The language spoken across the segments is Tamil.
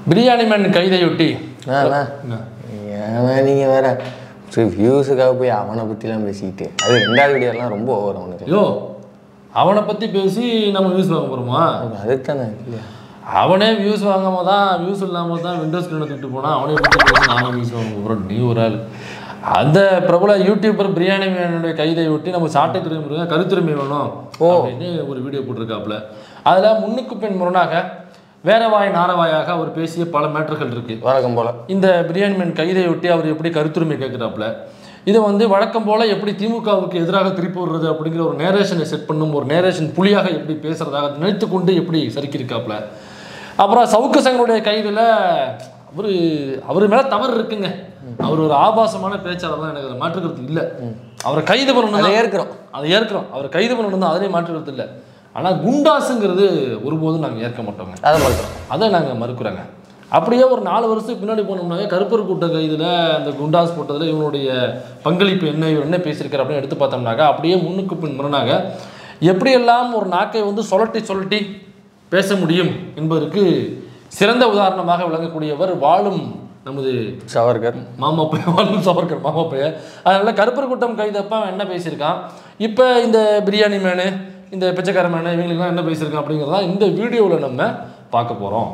பிரியாணி மேன் கைதையொட்டி ஆனா ஏன்னா நீங்கள் வேற சரி வியூஸுக்காக போய் அவனை பற்றிலாம் பேசிக்கிட்டு அது ரெண்டாவது வீடியோலாம் ரொம்ப ஓவர் அவனுக்கு ஐயோ அவனை பற்றி பேசி நம்ம வியூஸ் வாங்க போகிறோமா அதுதானே இல்லையா அவனே வியூஸ் வாங்காம தான் வியூஸ் இல்லாமல் தான் விண்டோஸ் ஸ்க்ரீனை தூக்கிட்டு போனால் அவனே பற்றி பேசி நானும் வியூஸ் வாங்க போகிறோம் நீ ஒரு ஆள் அந்த பிரபல யூடியூபர் பிரியாணி மேனுடைய கைதை ஒட்டி நம்ம சாட்டை திரும்பி கருத்துரிமை வேணும் அப்படின்னு ஒரு வீடியோ போட்டிருக்காப்புல அதில் முன்னுக்கு பின் முரணாக வேற வாய் நாரவாயாக அவர் பேசிய பல மேட்டர்கள் இருக்கு வழக்கம் போல் இந்த பிரியாணி மேன் கைதை ஒட்டி அவர் எப்படி கருத்துரிமை கேட்குறாப்புல இதை வந்து வழக்கம் போல எப்படி திமுகவுக்கு எதிராக திருப்பி விடுறது அப்படிங்கிற ஒரு நேரேஷனை செட் பண்ணும் ஒரு நேரேஷன் புலியாக எப்படி பேசுறதாக நினைத்து கொண்டு எப்படி சறுக்கியிருக்காப்புல அப்புறம் சவுக்கு சங்கருடைய கைதில் அவர் அவர் மேலே தவறு இருக்குங்க அவர் ஒரு ஆபாசமான பேச்சாளர் தான் எனக்கு அது மாற்றுக்கிறது இல்லை அவரை கைது பண்ணணும் அதை தான். ஏற்கிறோம் அதை ஏற்கிறோம் அவரை கைது பண்ணணும் தான் அதிலே மாற்றுக்கிறது இல்லை ஆனால் குண்டாசுங்கிறது ஒருபோதும் நாங்கள் ஏற்க மாட்டோங்க அதை பண்ணுறோம் அதை நாங்கள் மறுக்கிறோங்க அப்படியே ஒரு நாலு வருஷத்துக்கு பின்னாடி போனோம்னாவே கருப்பர் கூட்ட கைதில் அந்த குண்டாஸ் போட்டதில் இவனுடைய பங்களிப்பு என்ன இவர் என்ன பேசியிருக்காரு அப்படின்னு எடுத்து பார்த்தோம்னாக்கா அப்படியே முன்னுக்கு பின் முரணாக எப்படியெல்லாம் ஒரு நாக்கை வந்து சொல்லட்டி சொல்லட்டி பேச முடியும் என்பதற்கு சிறந்த உதாரணமாக விளங்கக்கூடியவர் வாழும் நமது சவர்கர் மாமா பையன் வாழும் சவர்கர் மாமா பையன் அதனால கருப்பர் கூட்டம் கைதப்ப அவன் என்ன பேசியிருக்கான் இப்போ இந்த பிரியாணி மேனு இந்த பிச்சைக்கார மேனு இவங்களுக்குலாம் என்ன பேசியிருக்கான் அப்படிங்கிறதா இந்த வீடியோவில் நம்ம பார்க்க போகிறோம்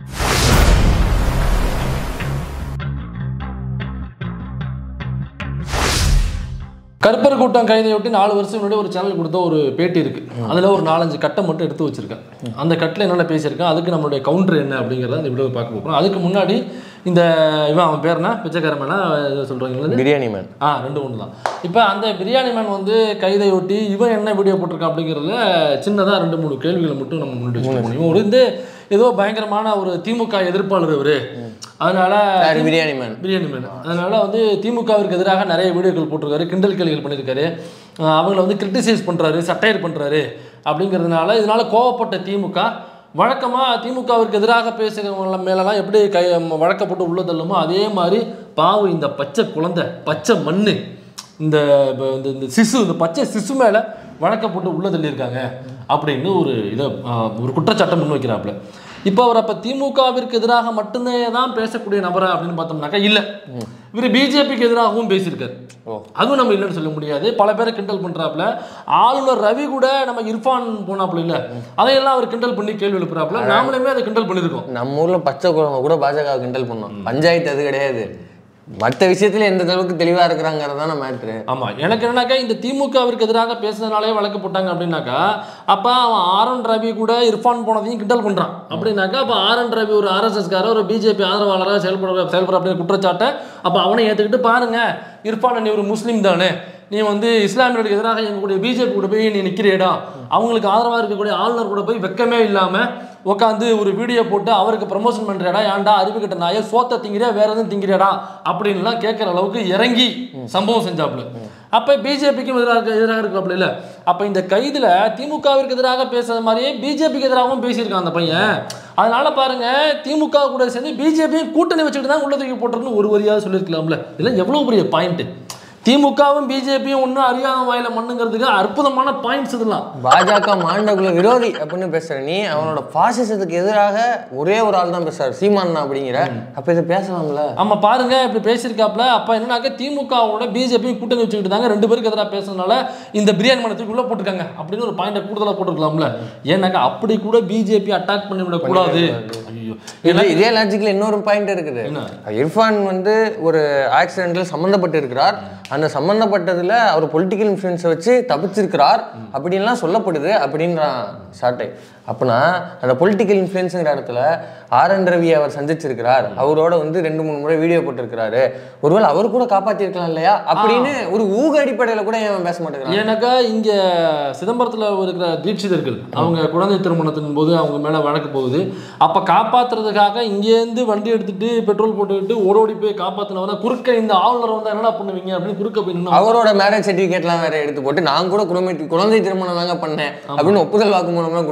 கருப்பர் கூட்டம் கைதையொட்டி நாலு வருஷம் முன்னாடி ஒரு சேனல் கொடுத்த ஒரு பேட்டி இருக்கு அதில் ஒரு நாலஞ்சு கட்டை மட்டும் எடுத்து வச்சிருக்கேன் அந்த கட்டில் என்னென்ன பேசியிருக்கேன் அதுக்கு நம்மளுடைய கவுண்டர் என்ன அப்படிங்கிறத இந்த வீடியோ பார்க்க போகிறோம் அதுக்கு முன்னாடி இந்த இவன் அவன் பேர் என்ன பிச்சைக்காரமேனா சொல்கிறீங்களா பிரியாணி மேன் ஆ ரெண்டு ஒன்று தான் இப்போ அந்த பிரியாணி மேன் வந்து கைதை ஒட்டி இவன் என்ன வீடியோ போட்டிருக்கான் அப்படிங்கிறதுல சின்னதாக ரெண்டு மூணு கேள்விகளை மட்டும் நம்ம முன்னாடி வச்சுக்க முடியும் ஒரு வந்து ஏதோ பயங்கரமான ஒரு திமுக எதிர்ப்பாளர் இவர் அதனால யார் பிரியாணி மேன் பிரியாணி மேன் அதனால வந்து திமுகவிற்கு எதிராக நிறைய வீடியோக்கள் போட்டிருக்காரு கிண்டல் கேள்விகள் பண்ணியிருக்காரு அஹ் அவங்கள வந்து கிரிட்டிசைஸ் பண்ணுறாரு சட்டையர் பண்ணுறாரு அப்படிங்கிறதுனால இதனால கோவப்பட்ட திமுக வழக்கமாக திமுகவிற்கு எதிராக பேசுகிறவங்க மேலெல்லாம் எப்படி கை வழக்கப்பட்டு உள்ள தள்ளுமோ அதே மாதிரி பாவம் இந்த பச்சை குழந்தை பச்சை மண்ணு இந்த ப- இந்த இந்த சிசு இந்த பச்சை சிசு மேலே வழக்கப்பட்டு உள்ள தள்ளியிருக்காங்க அப்படின்னு ஒரு இதை அஹ், ஒரு குற்றச்சாட்டை முன் வைக்கிறாப்புல இப்போ அவர் அப்போ திமுகவிற்கு எதிராக மட்டுமே தான் பேசக்கூடிய நபரா அப்படின்னு பார்த்தோம்னாக்கா இல்லை இவர் பிஜேபிக்கு எதிராகவும் பேசியிருக்காரு ஓ. அதுவும் நம்ம இல்லைன்னு சொல்ல முடியாது பல பேரை கிண்டல் பண்றாப்புல ஆளுநர் ரவி கூட நம்ம இர்ஃபான் போனாப்புல இல்ல அதையெல்லாம் அவர் கிண்டல் பண்ணி கேள்வி எழுப்புறாப்புல நாமளுமே அதை கிண்டல் பண்ணியிருக்கோம் நம்ம ஊர்ல பச்சை குழம்பு கூட பாஜக கிண்டல் பண்ணோம் பஞ்சாயத்து அது கிடையாது மற்ற விஷயத்துல எந்த அளவுக்கு தெளிவா இருக்கிறாங்கிறது தானே மேட்ரு ஆமா எனக்கு என்னன்னாக்கா இந்த திமுகவிற்கு எதிராக பேசுனதுனாலே வழக்கு போட்டாங்க அப்படின்னாக்கா அப்ப அவன் ஆர் என் ரவி கூட இர்ஃபான் போனதையும் கிண்டல் பண்றான் அப்படின்னாக்கா அப்ப ஆர் என் ரவி ஒரு ஆர்எஸ்எஸ் கார ஒரு பிஜேபி ஆதரவாளராக செயல்பட செயல்பட அப்படிங்கிற குற்றச்சாட்டை அப்ப அவனை ஏத்துக்கிட்டு பாருங்க இர்ஃபான் நீ ஒரு முஸ்லீம் தானே நீ வந்து இஸ்லாமியர்களுக்கு எதிராக எங்களுடைய பிஜேபி கூட போய் நீ நிற்கிறேடா அவங்களுக்கு ஆதரவாக இருக்கக்கூடிய ஆளுநர் கூட போய் வெக்கமே இல்லாமல் உட்காந்து ஒரு வீடியோ போட்டு அவருக்கு ப்ரமோஷன் பண்ணுறடா ஏன்டா அறிவுக்கிட்ட நாயே சோத்தை திங்கிறியா வேற எதுவும் திங்கிறியாடா அப்படின்லாம் கேட்குற அளவுக்கு இறங்கி சம்பவம் செஞ்சாப்புல அப்போ பிஜேபிக்கும் எதிராக எதிராக இருக்காப்புல இல்லை அப்போ இந்த கைதில் திமுகவிற்கு எதிராக பேசுறது மாதிரியே பிஜேபிக்கு எதிராகவும் பேசியிருக்கான் அந்த பையன் அதனால பாருங்க திமுக கூட சேர்ந்து பிஜேபியும் கூட்டணி வச்சுட்டு தான் உள்ள தூக்கி போட்டுருன்னு ஒரு வரியாவது சொல்லியிருக்கலாம்ல இதெல்லாம் எவ்வளோ பெரிய பாயிண்ட் திமுகவும் பிஜேபியும் ஒன்றும் அறியாத வாயில மண்ணுங்கிறதுக்கு அற்புதமான பாயிண்ட்ஸ் இதெல்லாம் பாஜக மாண்டகுல விரோதி அப்படின்னு பேசுற நீ அவனோட பாசிசத்துக்கு எதிராக ஒரே ஒரு ஆள் தான் பேசுறாரு சீமான் அப்படிங்கிற அப்ப இதை பேசலாம்ல ஆமா பாருங்க இப்படி பேசியிருக்காப்ல அப்ப என்னன்னாக்க திமுகவோட பிஜேபி கூட்டணி வச்சுக்கிட்டு தாங்க ரெண்டு பேருக்கு எதிராக பேசுறதுனால இந்த பிரியாணி மனத்துக்கு உள்ள போட்டிருக்காங்க அப்படின்னு ஒரு பாயிண்ட கூடுதலா போட்டுருக்கலாம்ல ஏன்னாக்கா அப்படி கூட பிஜேபி அட்டாக் பண்ணி விட கூடாது ஐயோ இது இதே லாஜிக்ல இன்னொரு பாயிண்ட் இருக்குது என்ன? இர்ஃபான் வந்து ஒரு ஆக்சிடென்ட்ல சம்மந்தப்பட்டு இருக்கிறார் அந்த சம்மந்தப்பட்டதுல அவர் பொலிட்டிக்கல் இன்ஃப்ளூயன்ஸை வச்சு தப்பிச்சிருக்கிறார் அப்படின்லாம் சொல்லப்படுது அப்படின்றான் சாட்டை அப்பனா அந்த பொலிட்டிக்கல் இன்ஃப்ளூயன்ஸுங்கிற இடத்துல ஆர் என் ரவி அவர் சந்திச்சிருக்கிறார் அவரோட வந்து ரெண்டு மூணு முறை வீடியோ போட்டிருக்கிறாரு ஒருவேளை அவர் கூட காப்பாத்திருக்கலாம் இல்லையா அப்படின்னு ஒரு ஊக அடிப்படையில கூட ஏன் பேச மாட்டேங்கிறான் ஏன்னாக்கா இங்க சிதம்பரத்துல இருக்கிற தீட்சிதர்கள் அவங்க குழந்தை திருமணத்தின் போது அவங்க மேல வழக்கு போகுது அப்ப காப்பாத்துறதுக்காக இங்கேருந்து வண்டி எடுத்துட்டு பெட்ரோல் போட்டுக்கிட்டு ஓடோடி போய் காப்பாத்தினவரை குறுக்க இந்த ஆளுநர் வந்தா என்னடா பண்ணுவீங்க அப்படின்னு குறுக்க போய் நின்னு அவரோட மேரேஜ் சர்டிஃபிகேட்லாம் வேற எடுத்து போட்டு நான் கூட குடும்ப குழந்தை திருமணம் தாங்க பண்ணேன் அப்படின்னு ஒப்புதல் வாக்குமூலம்லாம் கொடுத்தாரு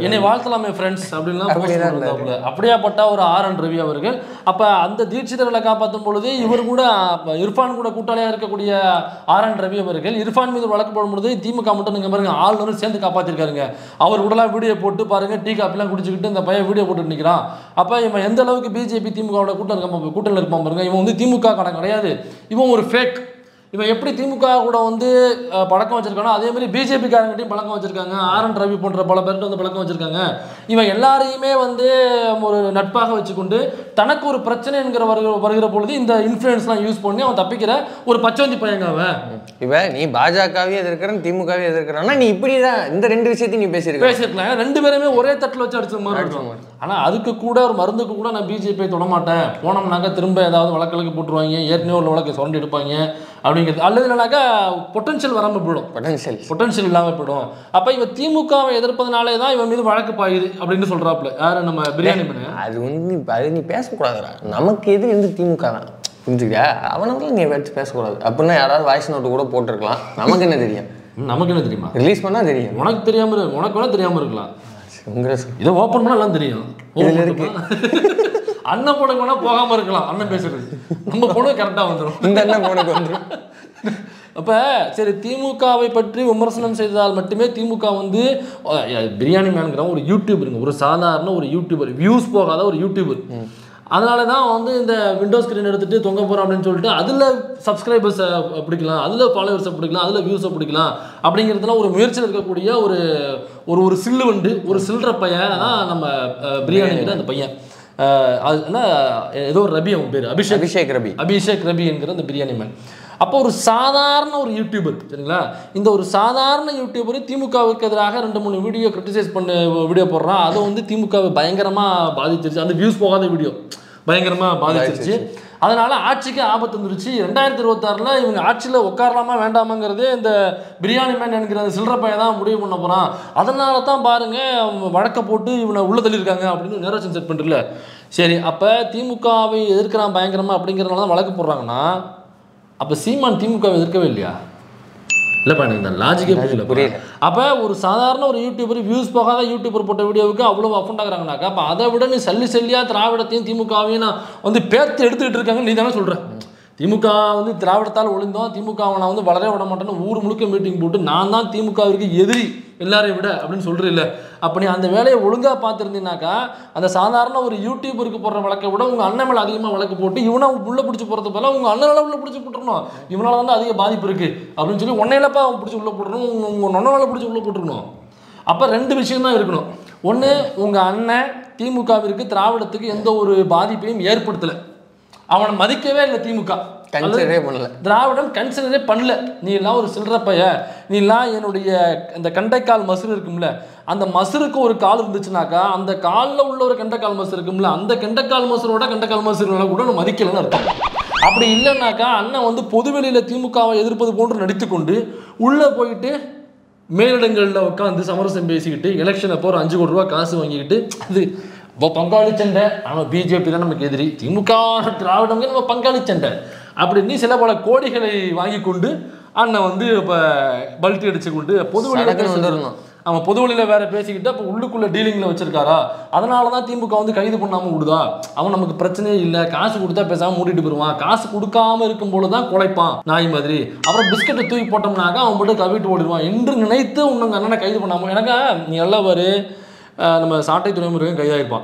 என்னை வாழ்த்தலாமே ஃப்ரெண்ட்ஸ் அப்படின்லாம் post அப்படிதான் பண்ணிருந்தாப்புல. அப்படியாப்பட்ட ஒரு ஆர் என் ரவி அவர்கள் அப்ப அந்த தீட்சிதர்களை காப்பாற்றும் பொழுது இவர் கூட அப்ப இர்ஃபான் கூட கூட்டாளியா இருக்கக்கூடிய ஆர் என் ரவி அவர்கள் இர்ஃபான் மீது வழக்கு போடும் பொழுது திமுக மட்டும் நீங்க பாருங்க ஆளுநரும் சேர்ந்து காப்பாத்திருக்காருங்க அவர் கூடலாம் வீடியோ போட்டு பாருங்க டீ காப்பிலாம் குடிச்சுக்கிட்டு இந்த பையன் வீடியோ போட்டு நிற்கிறான் அப்ப இவன் எந்த அளவுக்கு பிஜேபி திமுகவோட கூட்டம் இருக்கான் கூட்டணியில் இருப்பான் பாருங்க இவன் வந்து திமுக கடன் கிடையாது இவன் ஒரு ஃபேக் இவன் எப்படி திமுக கூட வந்து அஹ், பழக்கம் வச்சிருக்கானோ அதே மாதிரி பிஜேபி காரங்கிட்டையும் பழக்கம் வச்சிருக்காங்க ஆர் என் ரவி போன்ற பல பேர்கிட்ட வந்து பழக்கம் வச்சிருக்காங்க இவன் எல்லாரையுமே வந்து ஒரு நட்பாக வச்சுக்கொண்டு தனக்கு ஒரு பிரச்சனை என்கிற வருகிற வருகிற பொழுது இந்த இன்ஃப்ளூயன்ஸ்லாம் யூஸ் பண்ணி அவன் தப்பிக்கிற ஒரு பச்சவந்தி பையங்க அவன் இவ நீ பாஜகவே எதிர்க்கிறேன் திமுகவே எதிர்க்கிறேன்னா நீ இப்படிதான் இந்த ரெண்டு விஷயத்தையும் நீ பேசியிருக்க பேசியிருக்கலாம் ஏன்னா ரெண்டு பேருமே ஒரே தட்டில் வச்சு அடிச்ச மாதிரி இருக்கும் ஆனால் அதுக்கு கூட ஒரு மருந்துக்கு கூட நான் பிஜேபி தொட மாட்டேன் போனோம்னாக்கா திரும்ப ஏதாவது வழக்கலுக்கு போட்டுருவாங்க ஏற்கனவே உள்ள வழக்கை சுரண்டி எடுப்பாங்க அப்படிங்கிறது அல்லது இல்லைனாக்கா பொட்டன்ஷியல் வராமல் போயிடும் பொட்டன்ஷியல் பொட்டன்ஷியல் இல்லாமல் போயிடும் அப்போ இவன் திமுகவை எதிர்ப்பதனாலே தான் இவன் மீது வழக்கு பாயுது அப்படின்னு சொல்றாப்புல யாரு நம்ம பிரியாணி பண்ண அது வந்து இப்ப அது நீ பேசக்கூடாதுடா நமக்கு எது வந்து திமுக தான் புரிஞ்சுக்கியா அவனவங்களும் நீ வச்சு பேசக்கூடாது அப்படின்னா யாராவது வாய்ஸ் நோட்டு கூட போட்டிருக்கலாம் நமக்கு என்ன தெரியும் நமக்கு என்ன தெரியுமா ரிலீஸ் பண்ணா தெரியும் உனக்கு தெரியாம இரு- உனக்கு வேணா தெரியாம இருக்கலாம் உங்களை இதை ஓப்பன் பண்ணா எல்லாம் தெரியும் இதுல இருக்கு. அண்ணன் பொண்ணுக்கு வேணா போகாம இருக்கலாம் அண்ணன் பேசுறது நம்ம பொண்ணு கரெக்டா வந்துடும் இந்த அண்ணன் உனக்கு வந்துடும் அப்ப சரி திமுகவை பற்றி விமர்சனம் செய்ததால் மட்டுமே திமுக வந்து அஹ், பிரியாணி மேன்கிற ஒரு யூடியூபருங்க ஒரு சாதாரண ஒரு யூடியூபர் வியூஸ் போகாத ஒரு யூடியூபர் அதனால தான் வந்து இந்த விண்டோஸ் ஸ்க்ரீன் எடுத்துட்டு தொங்க போகிறோம் அப்படின்னு சொல்லிட்டு அதில் சப்ஸ்கிரைபர்ஸை பிடிக்கலாம் அதில் ஃபாலோவர்ஸை பிடிக்கலாம் அதில் வியூஸை பிடிக்கலாம் அப்படிங்கிறதுலாம் ஒரு முயற்சியில் இருக்கக்கூடிய ஒரு ஒரு ஒரு சில்லு வண்டு ஒரு சில்லற பையன் தான் நம்ம அஹ், பிரியாணிங்கிற அந்த பையன் அஹ், அது என்ன ஏதோ ஒரு ரபி அவன் பேர் அபிஷேக் அபிஷேக் ரபி அபிஷேக் ரபி என்கிற அந்த பிரியாணி மேன் அப்போ ஒரு சாதாரண ஒரு யூடியூபர் சரிங்களா இந்த ஒரு சாதாரண யூடியூபர் திமுகவுக்கு எதிராக ரெண்டு மூணு வீடியோ கிரிட்டிசைஸ் பண்ண வீடியோ போடுறான் அதை வந்து திமுகவை பயங்கரமாக பாதிச்சிருச்சு அந்த வியூஸ் போகாத வீடியோ பயங்கரமாக பாதிச்சிருச்சு அதனால ஆட்சிக்கு ஆபத்து வந்துருச்சு ரெண்டாயிரத்தி இருபத்தாறில் இவங்க ஆட்சியில் உட்காரலாமா வேண்டாமாங்கிறதே இந்த பிரியாணி மேன் என்கிற அந்த சில்லற பையன் தான் முடிவு பண்ண போகிறான் அதனால தான் பாருங்க அவங்க வழக்க போட்டு இவனை உள்ள தள்ளியிருக்காங்க அப்படின்னு நேரேஷன் செட் பண்ணுறல சரி அப்போ திமுகவை எதிர்க்கிறான் பயங்கரமா அப்படிங்கிறதுனால தான் வழக்கு போடுறாங்கன்னா அப்போ சீமான் திமுகவை எதிர்க்கவே இல்லையா இல்லைப்பா எனக்கு இந்த லாஜிக்கே புரியல புரியல. அப்போ ஒரு சாதாரண ஒரு யூடியூபர் வியூஸ் போகாத யூடியூபர் போட்ட வீடியோவுக்கு அவ்வளோ அஃபண்ட் ஆகுறாங்கனாக்கா அப்போ அதை விட நீ சல்லி சல்லியா திராவிடத்தையும் திமுகவையும் நான் வந்து பேர்த்து எடுத்துக்கிட்டு இருக்காங்கன்னு நீ தானே சொல்கிற திமுக வந்து திராவிடத்தால் ஒளிந்தோம் திமுகவை நான் வந்து வளர விட மாட்டேன்னு ஊர் முழுக்க மீட்டிங் போட்டு நான் தான் திமுகவிற்கு எதிரி எல்லாரையும் விட அப்படின்னு சொல்கிறீல்ல அப்போ நீ அந்த வேலையை ஒழுங்காக பார்த்துருந்தீங்கனாக்கா அந்த சாதாரண ஒரு யூடியூபருக்கு போடுற வழக்கை விட உங்கள் அண்ணன் மேலே அதிகமாக வழக்கு போட்டு இவனை உள்ள பிடிச்சி போகிறது போல உங்கள் அண்ணனால உள்ள பிடிச்சி போட்டுருணும் இவனால வந்து அதிக பாதிப்பு இருக்குது அப்படின்னு சொல்லி உன்னையிலப்பா அவன் பிடிச்சி உள்ள போட்டுருணும் உங்கள் உங்கள் நொன்னால பிடிச்சி உள்ள போட்டுருக்கணும் அப்போ ரெண்டு விஷயம் தான் இருக்கணும் ஒன்று உங்கள் அண்ணன் திமுகவிற்கு திராவிடத்துக்கு எந்த ஒரு பாதிப்பையும் ஏற்படுத்தலை அவனை மதிக்கவே இல்லை திமுக கன்சிடரே பண்ணல திராவிடம் கன்சிடரே பண்ணல நீ எல்லாம் ஒரு சில்லற பைய நீ எல்லாம் என்னுடைய இந்த கண்டைக்கால் மசுறு இருக்கும்ல அந்த மசுருக்கு ஒரு கால் இருந்துச்சுனாக்கா அந்த காலில் உள்ள ஒரு கண்டைக்கால் மசுறு இருக்கும்ல அந்த கண்டைக்கால் மசுரோட கண்டைக்கால் மசுரோட கூட நான் மதிக்கலைன்னு அர்த்தம் அப்படி இல்லைன்னாக்கா அண்ணன் வந்து பொதுவெளியில் திமுகவை எதிர்ப்பது போன்று நடித்துக்கொண்டு உள்ளே போயிட்டு மேலிடங்களில் உட்காந்து சமரசம் பேசிக்கிட்டு எலெக்ஷன் அப்போ ஒரு அஞ்சு கோடி ரூபா காசு வாங்கிக்கிட்டு அது இப்போ பங்காளி சண்டை நம்ம பிஜேபி தான் நமக்கு எதிரி திமுக திராவிடம் நம்ம பங்காளி சண்டை அப்படின்னு சில பல கோடிகளை வாங்கி கொண்டு அண்ணன் வந்து இப்போ பல்ட்டி அடிச்சு கொண்டு பொது சடக்குன்னு வழியில் வந்துடணும். அவன் பொது வழியில் வேற பேசிக்கிட்டு அப்போ உள்ளுக்குள்ள டீலிங்கில் வச்சிருக்காரா அதனால தான் திமுக வந்து கைது பண்ணாமல் விடுதா அவன் நமக்கு பிரச்சனையே இல்லை காசு கொடுத்தா பேசாம மூடிட்டு போயிடுவான் காசு கொடுக்காம இருக்கும் பொழுது தான் குலைப்பான் நாய் மாதிரி அப்புறம் பிஸ்கட்டை தூக்கி போட்டோம்னாக்கா அவன் மட்டும் கவிட்டு ஓடிடுவான் என்று நினைத்து உன்னங்க அண்ணனை கைது பண்ணாமல் எனக்கா நீ எல்லாம் வரு அஹ் நம்ம சாட்டை துறைமுருகன் கைதாயிருப்பான்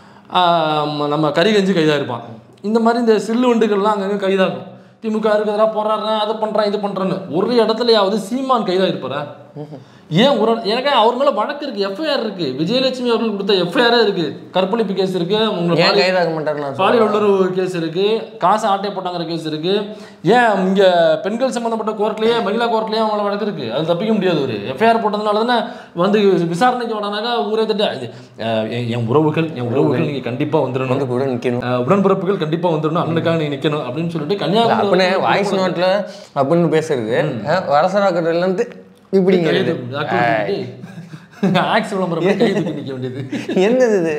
ஆஹ் நம்ம கரிகஞ்சி கைதாயிருப்பான் இந்த மாதிரி இந்த சில்லு வண்டுகள்லாம் அங்கங்கே கைதாகும் திமுக இருக்கிறதா போராடுறேன் அதை பண்ணுறேன் இது பண்ணுறேன்னு ஒரு இடத்துலயாவது சீமான் கைதாயிருப்பாரா ஏன் ஒரு எனக்கு அவர் மேல வழக்கு இருக்கு எஃப்ஐஆர் இருக்கு விஜயலட்சுமி அவர்கள் கொடுத்த எஃப்ஐஆரே இருக்கு கற்பழிப்பு கேஸ் இருக்கு ஏன் உங்களுக்கு கைதாக மாட்டாருன்னு பாலியல் வல்லுறவு கேஸ் இருக்கு காசு ஆட்டை போட்டாங்கிற கேஸ் இருக்கு ஏன் இங்க பெண்கள் சம்பந்தப்பட்ட கோர்ட்லயே மகிழா கோர்ட்லயே அவங்கள வழக்கு இருக்கு அது தப்பிக்க முடியாது ஒரு எஃப்ஐஆர் போட்டதுனால தானே வந்து விசாரணைக்கு வரானாக்கா ஊரே தட்டு இது, அஹ், என் என் உறவுகள் என் உறவுகள் நீங்க கண்டிப்பா வந்துடணும் வந்து கூட நிக்கணும் அஹ், உடன்பிறப்புகள் கண்டிப்பா வந்துடணும் அண்ணனுக்காக நீ நிக்கணும் அப்படின்னு சொல்லிட்டு கன்னியாகுமரி அப்படின்னு வாய்ஸ் நோட்ல அப்படின்னு பேசுறது வரசராக்கத்துல இருந்து இப்படிங்கிறது ஆக்ஸ் விளம்பரம் பண்ணி கை தூக்கி நிக்க வேண்டியது என்னது இது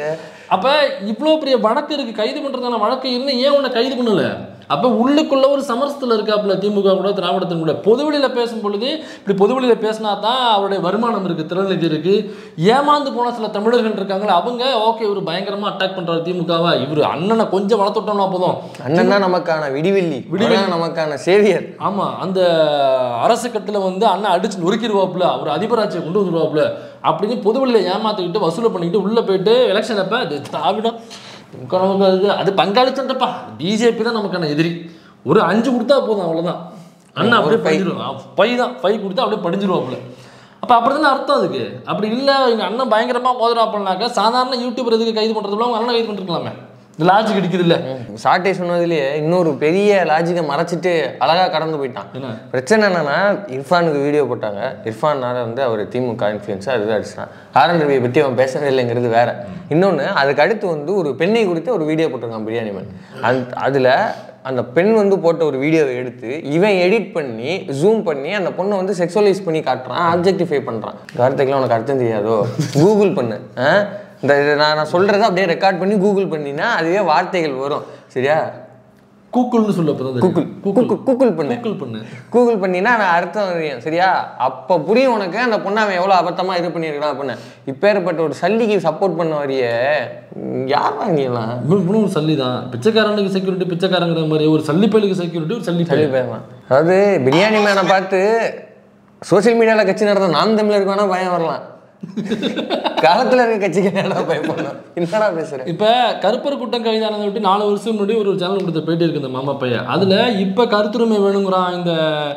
அப்ப இவ்வளோ பெரிய வழக்கு இருக்கு கைது பண்றதுக்கான வழக்கு இருந்து ஏன் உன்னை கைது பண்ணல அப்ப உள்ளுக்குள்ள ஒரு சமரசத்தில் இருக்காப்புல திமுக கூட திராவிடத்தின் கூட பொதுவெளியில பேசும் பொழுது இப்படி பொதுவெளியில பேசினா தான் அவருடைய வருமானம் இருக்கு திறநிதி இருக்கு ஏமாந்து போன சில தமிழர்கள் இருக்காங்களே அவங்க ஓகே இவர் பயங்கரமா அட்டாக் பண்றாரு திமுகவா இவர் அண்ணனை கொஞ்சம் வளர்த்துட்டோம்னா போதும் அண்ணன் தான் நமக்கான விடிவெள்ளி விடிவெள்ளி. அதான் நமக்கான சேவியர் ஆமா அந்த அரசு கட்டில வந்து அண்ணன் அடிச்சு நொறுக்கிடுவாப்புல அவர் அதிபராட்சியை கொண்டு வந்துருவாப்புல அப்படின்னு பொதுவெளியில ஏமாத்திக்கிட்டு வசூலை பண்ணிக்கிட்டு உள்ள போயிட்டு எலெக்ஷன் அப்ப அது திராவிடம் நமக்கு நமக்கு அது அது பங்காளி சண்டைப்பா பிஜேபி தான் நமக்கான எதிரி ஒரு அஞ்சு கொடுத்தா போதும் அவ்வளவுதான் அண்ணன் அப்படியே படிஞ்சிருவான் பை தான் பை கொடுத்தா அப்படியே படிஞ்சிருவாப்புல அப்ப அப்படிதானே அர்த்தம் அதுக்கு அப்படி இல்ல எங்க அண்ணன் பயங்கரமா மோதிராப்பல்னாக்கா சாதாரண யூடியூபர் எதுக்கு கைது பண்றது உங்க அண்ணன் கைது பண்ணிருக்கலாமே இந்த லாஜிக் அடிக்குது இல்ல சாட்டை சொன்னதுலயே இன்னொரு பெரிய லாஜிக்கை மறைச்சிட்டு அழகா கடந்து போயிட்டான் என்ன பிரச்சனை என்னன்னா இர்ஃபானுக்கு வீடியோ போட்டாங்க இர்ஃபான்னால வந்து அவர் திமுக இன்ஃப்ளூயன்ஸாக அதுதான் அடிச்சிட்டான் ஆரன் ரவியை பற்றி அவன் பேசவே இல்லைங்கிறது வேற இன்னொன்று அதுக்கு அடுத்து வந்து ஒரு பெண்ணை குறித்து ஒரு வீடியோ போட்டிருக்கான் பிரியாணி மேன் அந் அதில் அந்த பெண் வந்து போட்ட ஒரு வீடியோவை எடுத்து இவன் எடிட் பண்ணி ஜூம் பண்ணி அந்த பொண்ணை வந்து செக்ஸுவலைஸ் பண்ணி காட்டுறான் ஆப்ஜெக்டிஃபை பண்ணுறான் வார்த்தைக்கெல்லாம் உனக்கு அர்த்தம் தெரியாதோ கூகுள் பண்ணு ஆ? இந்த இதை நான் நான் சொல்கிறத அப்படியே ரெக்கார்ட் பண்ணி கூகுள் பண்ணினா அதுவே வார்த்தைகள் வரும் சரியா கூக்குள்னு சொல்ல அப்பதான் கூகுள் கூகுள் கூகுள் பண்ணு கூக்குள் பண்ணு கூகுள் பண்ணினா நான் அர்த்தம் தெரியும் சரியா அப்போ புரியும் உனக்கு அந்த பொண்ணை அவன் எவ்வளோ அபத்தமாக இது பண்ணியிருக்கான் அப்படின்னு இப்பேற்பட்ட ஒரு சல்லிக்கு சப்போர்ட் பண்ண வரிய யார் வாங்கிடலாம் இவன் இவனும் ஒரு சல்லி தான் பிச்சைக்காரனுக்கு செக்யூரிட்டி பிச்சைக்காரங்கிற மாதிரி ஒரு சல்லி பயலுக்கு செக்யூரிட்டி ஒரு சல்லி சல்லி பயல் பேரலாம் அதாவது பிரியாணி மேனை பார்த்து சோஷியல் மீடியாவில் கட்சி நடந்த நாம் தமிழருக்கு வேணா பயம் வரலாம் காலத்தில் இருக்க கட்சிக்கு என்னடா பயப்படணும் என்னடா பேசுகிறேன் இப்ப கருப்பர் கூட்டம் கைதானதை விட்டு நாலு வருஷம் முன்னாடி ஒரு சேனல் கொடுத்த பேட்டி இருக்கு இந்த மாமா பையன் அதுல இப்ப கருத்துரிமை வேணுங்கிறான் இந்த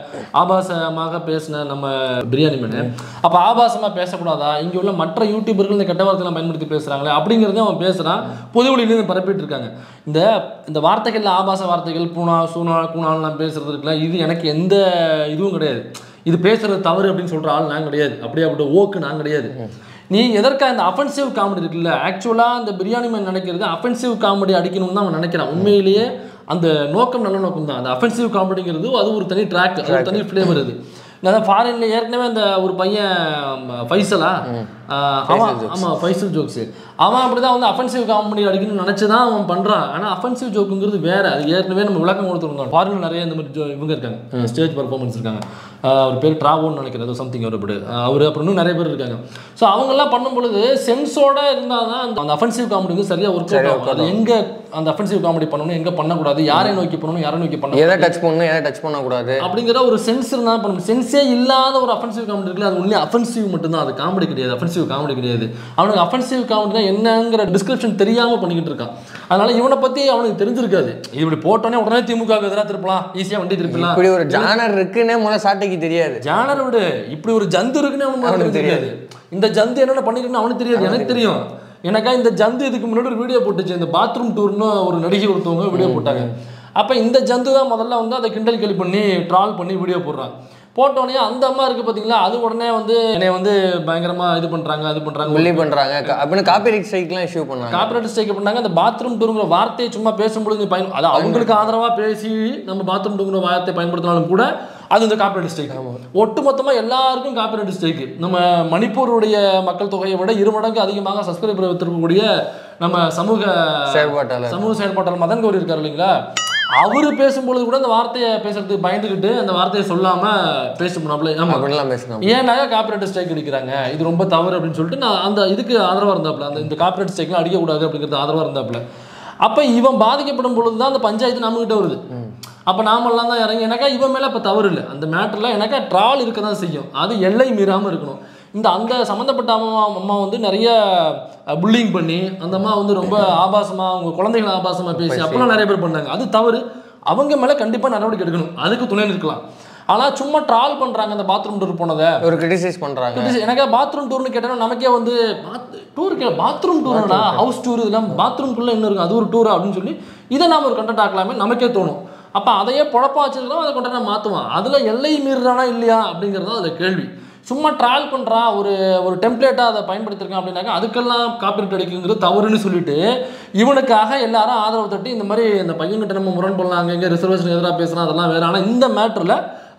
ஆபாசமாக பேசின நம்ம பிரியாணி மேனு அப்ப ஆபாசமா பேசக்கூடாதா இங்க உள்ள மற்ற யூடியூபர்கள் இந்த கெட்ட வார்த்தைகளை பயன்படுத்தி பேசுறாங்களே அப்படிங்கறத அவன் பேசுறான் பொதுவெளியிலிருந்து பரப்பிட்டு இருக்காங்க இந்த இந்த வார்த்தைகள்ல ஆபாச வார்த்தைகள் பூனா சூனா கூணாலாம் பேசுறது இருக்குல்ல இது எனக்கு எந்த இதுவும் கிடையாது இது பேசுறது தவறு அப்படின்னு சொல்ற ஆள் நான் கிடையாது அப்படியே அப்படி ஓக்கு நான் கிடையாது நீ எதற்காக இந்த அஃபென்சிவ் காமெடி இருக்குல்ல ஆக்சுவலாக அந்த பிரியாணி மேன் நினைக்கிறது அஃபென்சிவ் காமெடி அடிக்கணும்னு தான் அவன் நினைக்கிறான் உண்மையிலேயே அந்த நோக்கம் நல்ல நோக்கம் தான் அந்த அஃபென்சிவ் காமெடிங்கிறது அது ஒரு தனி ட்ராக் அது ஒரு தனி ஃப்ளேவர் அது நான் ஃபாரின்ல ஏற்கனவே அந்த ஒரு பையன் ம, ஃபைசலா ஆஹ் அவன் ஆமாம் ஃபைசல் ஜோக்ஸ் அவன் அப்படிதான் வந்து அஃபென்சிவ் காமெடி அடிக்கணும்னு நினச்சி தான் அவன் பண்ணுறான் ஆனால் அஃபென்சிவ் ஜோக்குங்கிறது வேற அது ஏற்கனவே நம்ம விளக்கம் கொடுத்துருந்தோம் ஃபாரின்ல நிறைய இந்த மாதிரி jo- இவங்க இருக்காங்க ஸ்டேஜ் பர்ஃபார்மன்ஸ் இருக்காங்க ஆஹ் அவர் பேர் ட்ராவோன்னு நினைக்கிறேன் ஏதோ சம்திங் அவர் அப்படி அவர் அப்புறம் இன்னும் நிறைய பேர் இருக்காங்க ஸோ அவங்கெல்லாம் பண்ணும் பொழுது சென்ஸோட இருந்தால் தான் அந்த- அந்த அஃபென்சிவ் காமெடி வந்து சரியாக ஒர்க் அவுட் ஆகும் அது எங்கே அந்த அஃபென்சிவ் காமெடி பண்ணணும் எங்கே பண்ணக்கூடாது யாரை நோக்கி பண்ணணும் யாரை நோக்கி பண்ணணும் எதை டச் பண்ணணும் எதை டச் பண்ணக்கூடாது அப்படிங்கிற ஒரு சென்ஸ் இருந்தால் பண்ணணும் சென்ஸே இல்லாத ஒரு அஃபென்சிவ் காமெடி இருக்குல்ல அது ஒன்லி அஃபென்சிவ் மட்டும்தான் அது காமெடி கிடையாது அஃபென்சிவ் காமெடி கிடையாது அவனுக்கு அஃபென்சிவ் காமெடினா என்னங்கிற டிஸ்கிரிப்ஷன் தெரியாம பண்ணிக்கிட்டு இருக்கான் அதனால இவனை பத்தி அவனுக்கு தெரிஞ்சிருக்காது இது இப்படி போட்டோன்னே உடனே திமுக க்கு எதிராக திருப்பலாம் ஈஸியா வண்டி திருப்பலாம் இப்படி ஒரு ஜானர் இருக்குன்னே முதல்ல சாட்டைக்கு தெரியாது ஜானரை விடு இப்படி ஒரு ஜந்து இருக்குன்னு அவனுக்கு அவனுக்கு முதல்ல தெரியாது இந்த ஜந்து என்னென்ன பண்ணிருக்குன்னு அவனுக்கு தெரியாது எனக்கு தெரியும் எனக்கா இந்த ஜந்து இதுக்கு முன்னாடி ஒரு வீடியோ போட்டுச்சு இந்த பாத்ரூம் டூர்னு ஒரு நடிகை ஒருத்தவங்க வீடியோ போட்டாங்க அப்போ இந்த ஜந்து தான் முதல்ல வந்து அதை கிண்டல் கேலி பண்ணி ட்ரால் பண்ணி வீடியோ போடுறான் போட்டோடனே அந்த அம்மா இருக்கு பார்த்தீங்களா அது உடனே வந்து என்னை வந்து பயங்கரமா இது பண்றாங்க அது பண்றாங்க புள்ளி பண்றாங்க க- அப்படின்னு காப்பிரைட் ஸ்ட்ரைக்லாம் இஷ்யூ பண்ணாங்க காப்பிரைட் ஸ்ட்ரைக் பண்ணாங்க அந்த பாத்ரூம் டூருங்கிற வார்த்தையை சும்மா பேசும்பொழுது நீ பயன் அது அவங்களுக்கு ஆதரவா பேசி நம்ம பாத்ரூம் டூருங்கிற வார்த்தை பயன்படுத்தினாலும் கூட அது வந்து காப்பிரைட் ஸ்ட்ரைக் ஒட்டுமொத்தமா எல்லாருக்கும் காப்பிரைட் ஸ்ட்ரைக் நம்ம மணிப்பூருடைய மக்கள் தொகையை விட இரு மடங்கு அதிகமாக சப்ஸ்கிரைபர் வைத்திருக்கக்கூடிய நம்ம சமூக செயற்பாட்டாளர் சமூக செயல்பாட்டாளர் மதன் கௌரி இருக்காரு இல்லைங்களா அவரு பேசும்பொழுது கூட அந்த வார்த்தையை பேசுறதுக்கு பயந்துக்கிட்டு அந்த வார்த்தையை சொல்லாம பேச முடியாமல ஆமா அப்படிலாம் பேசணும் ஏன்னாக காப்பிரைட் ஸ்ட்ரைக் அடிக்கிறாங்க இது ரொம்ப தவறு அப்படின்னு சொல்லிட்டு நான் அந்த இதுக்கு ஆதரவாக இருந்தாப்புல அந்த இந்த காப்பிரைட் ஸ்ட்ரைக்லாம் அடிக்கக்கூடாது அப்படிங்கிறது ஆதரவாக இருந்தாப்புல அப்போ இவன் பாதிக்கப்படும் பொழுது தான் அந்த பஞ்சாயத்து நம்மகிட்ட வருது அப்போ நாமெல்லாம் தான் இறங்கி எனக்கா இவன் மேலே இப்போ தவறு இல்லை அந்த மேட்டரில் எனக்கா ட்ரால் இருக்க தான் செய்யும் அது எல்லை மீறாமல் இருக்கணும் இந்த அந்த சம்மந்தப்பட்ட அம்மா அம்மா வந்து நிறைய புல்லிங் பண்ணி அந்த அம்மா வந்து ரொம்ப ஆபாசமாக அவங்க குழந்தைகளை ஆபாசமாக பேசி அப்பெல்லாம் நிறைய பேர் பண்ணாங்க அது தவறு அவங்க மேலே கண்டிப்பாக நடவடிக்கை எடுக்கணும் அதுக்கு துணை நிற்கலாம் ஆனால் சும்மா ட்ரால் பண்ணுறாங்க அந்த பாத்ரூம் டூர் போனதை ஒரு கிரிட்டிசைஸ் பண்றாங்க கிட்டத்தட்ட எனக்கு பாத்ரூம் டூர்னு கேட்டா நமக்கே வந்து டூர் கே பாத்ரூம் டூர்டா ஹவுஸ் டூர் இதெல்லாம் பாத்ரூம்குள்ள என்ன இருக்கு அது ஒரு டூரா அப்படின்னு சொல்லி இதை நாம ஒரு கண்டென்ட் ஆக்கலாமே நமக்கே தோணும் அப்ப அதையே பொழப்பா வச்சிருக்கிறோம் அதை கொண்டு மாத்துவான் அதுல எல்லை மீறுறானா இல்லையா அப்படிங்கிறது தான் அதுல கேள்வி சும்மா ட்ரால் பண்ணுறான் ஒரு ஒரு டெம்ப்ளேட்டாக அதை பயன்படுத்திருக்கான் அப்படின்னாக்கா அதுக்கெல்லாம் காப்பிரைட் அடிக்குங்கிறது தவறுன்னு சொல்லிட்டு இவனுக்காக எல்லாரும் ஆதரவு தட்டி இந்த மாதிரி இந்த பையன்கிட்ட நம்ம முரண்படலாம் அங்கே இங்கே ரிசர்வேஷன் எதிராக பேசுகிறான் அதெல்லாம் வேற ஆனால் இந்த மேட்டரில்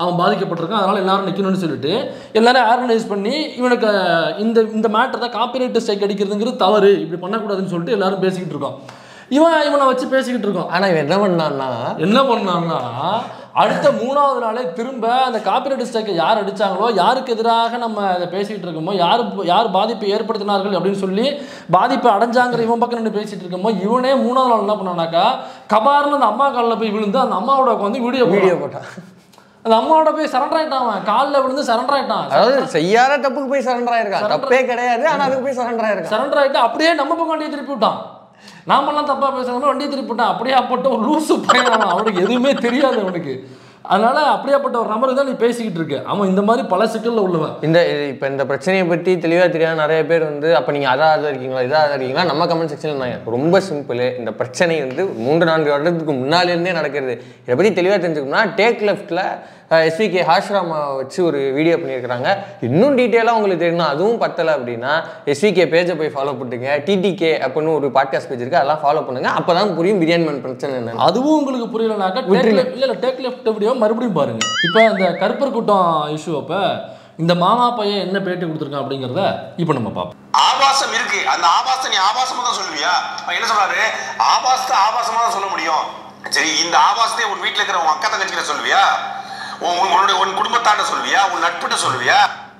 அவன் பாதிக்கப்பட்டிருக்கான் அதனால எல்லாரும் நிற்கணும்னு சொல்லிட்டு எல்லாரும் ஆர்கனைஸ் பண்ணி இவனுக்கு இந்த இந்த மேட்டர் தான் காப்பிரைட் ஸ்ட்ரைக் அடிக்கிறதுங்கிறது தவறு இப்படி பண்ணக்கூடாதுன்னு சொல்லிட்டு எல்லாரும் பேசிக்கிட்டு இருக்கோம் இவன் இவனை வச்சு பேசிக்கிட்டு இருக்கோம் ஆனா இவன் என்ன பண்ணான்னா என்ன பண்ணாங்கன்னா அடுத்த மூணாவது நாளே திரும்ப அந்த காப்பிரைட் ஸ்ட்ரைக்கை யார் அடிச்சாங்களோ யாருக்கு எதிராக நம்ம அதை பேசிட்டு இருக்கோமோ யார் யார் பாதிப்பை ஏற்படுத்தினார்கள் அப்படின்னு சொல்லி பாதிப்பை அடைஞ்சாங்கிற இவன் பக்கம் நின்று பேசிட்டு இருக்கோமோ இவனே மூணாவது நாள் என்ன பண்ணானாக்கா கபார்னு அந்த அம்மா காலில் போய் விழுந்து அந்த அம்மாவோட உட்காந்து வீடியோ வீடியோ வீடியோ போட்டான் அந்த அம்மாவோட போய் சரண்டர் ஆயிட்டான் அவன் காலில் விழுந்து சரண்டர் ஆயிட்டான் அதாவது செய்யாத தப்புக்கு போய் சரண்டர் ஆயிருக்கான் தப்பே கிடையாது ஆனா அதுக்கு போய் சரண்டர் ஆயிருக்கான் சரண்டர் ஆயிட்டு அப்படியே நம்ம பக்கம் வண்டியை திருப்பி விட்டான் நாமெல்லாம் தப்பா பேசுறோம் வண்டியை திருப்பி விட்டான் அப்படியே அப்பட்ட ஒரு லூசு பையன் அவன். அவனுக்கு எதுவுமே தெரியாது அவனுக்கு அதனால அப்படியாப்பட்ட ஒரு நபருக்கு தான் நீ பேசிக்கிட்டு இருக்க அவன் இந்த மாதிரி பல சிக்கல்ல உள்ளவன் இந்த இப்போ இந்த பிரச்சனையை பற்றி தெளிவாக தெரியாத நிறைய பேர் வந்து அப்போ நீங்கள் அதாக இருக்கீங்களா இதாக இருக்கீங்களா நம்ம கமெண்ட் செக்ஷனில் இருந்தாங்க ரொம்ப சிம்பிள் இந்த பிரச்சனை வந்து மூன்று நான்கு வருடத்துக்கு முன்னாலேருந்தே நடக்கிறது இதை பற்றி தெளிவாக தெரிஞ்சுக்கணும்னா டேக் லெஃப்ட்டில் எஸ்விகே ஹாஷ்ராமா வச்சு ஒரு வீடியோ பண்ணியிருக்கிறாங்க இன்னும் டீட்டெயிலாக உங்களுக்கு தெரியணும் அதுவும் பத்தலை அப்படின்னா எஸ்விகே பேஜை போய் ஃபாலோ பண்ணுங்க டிடிகே அப்படின்னு ஒரு பாட்காஸ்ட் பேஜ் இருக்குது அதெல்லாம் ஃபாலோ பண்ணுங்க அப்போ தான் புரியும் பிரியாணி மேன் பிரச்சனை என்ன அதுவும் உங்களுக்கு புரியலனாக்கா டேக் லெஃப்ட் இல்ல டேக் லெஃப்ட் வீடியோ மறுபடியும் பாருங்க இப்போ இந்த கருப்பர் கூட்டம் இஷ்யூ அப்ப இந்த மாமா பையன் என்ன பேட்டி கொடுத்துருக்கான் அப்படிங்கிறத இப்போ நம்ம பார்ப்போம் ஆபாசம் இருக்கு அந்த ஆபாசத்தை நீ ஆபாசமா தான் சொல்லுவியா அவன் என்ன சொல்றாரு ஆபாசத்தை ஆபாசமா தான் சொல்ல முடியும் சரி இந்த ஆபாசத்தை உன் வீட்டுல இருக்கிற உன் அக்கா தங்கச்சிக்கிட்ட சொல்லுவியா உன் உன் உன்னுடைய உன் குடும்பத்தாண்ட சொல்லுவியா உன் நட்புட்ட சொல்லுவியா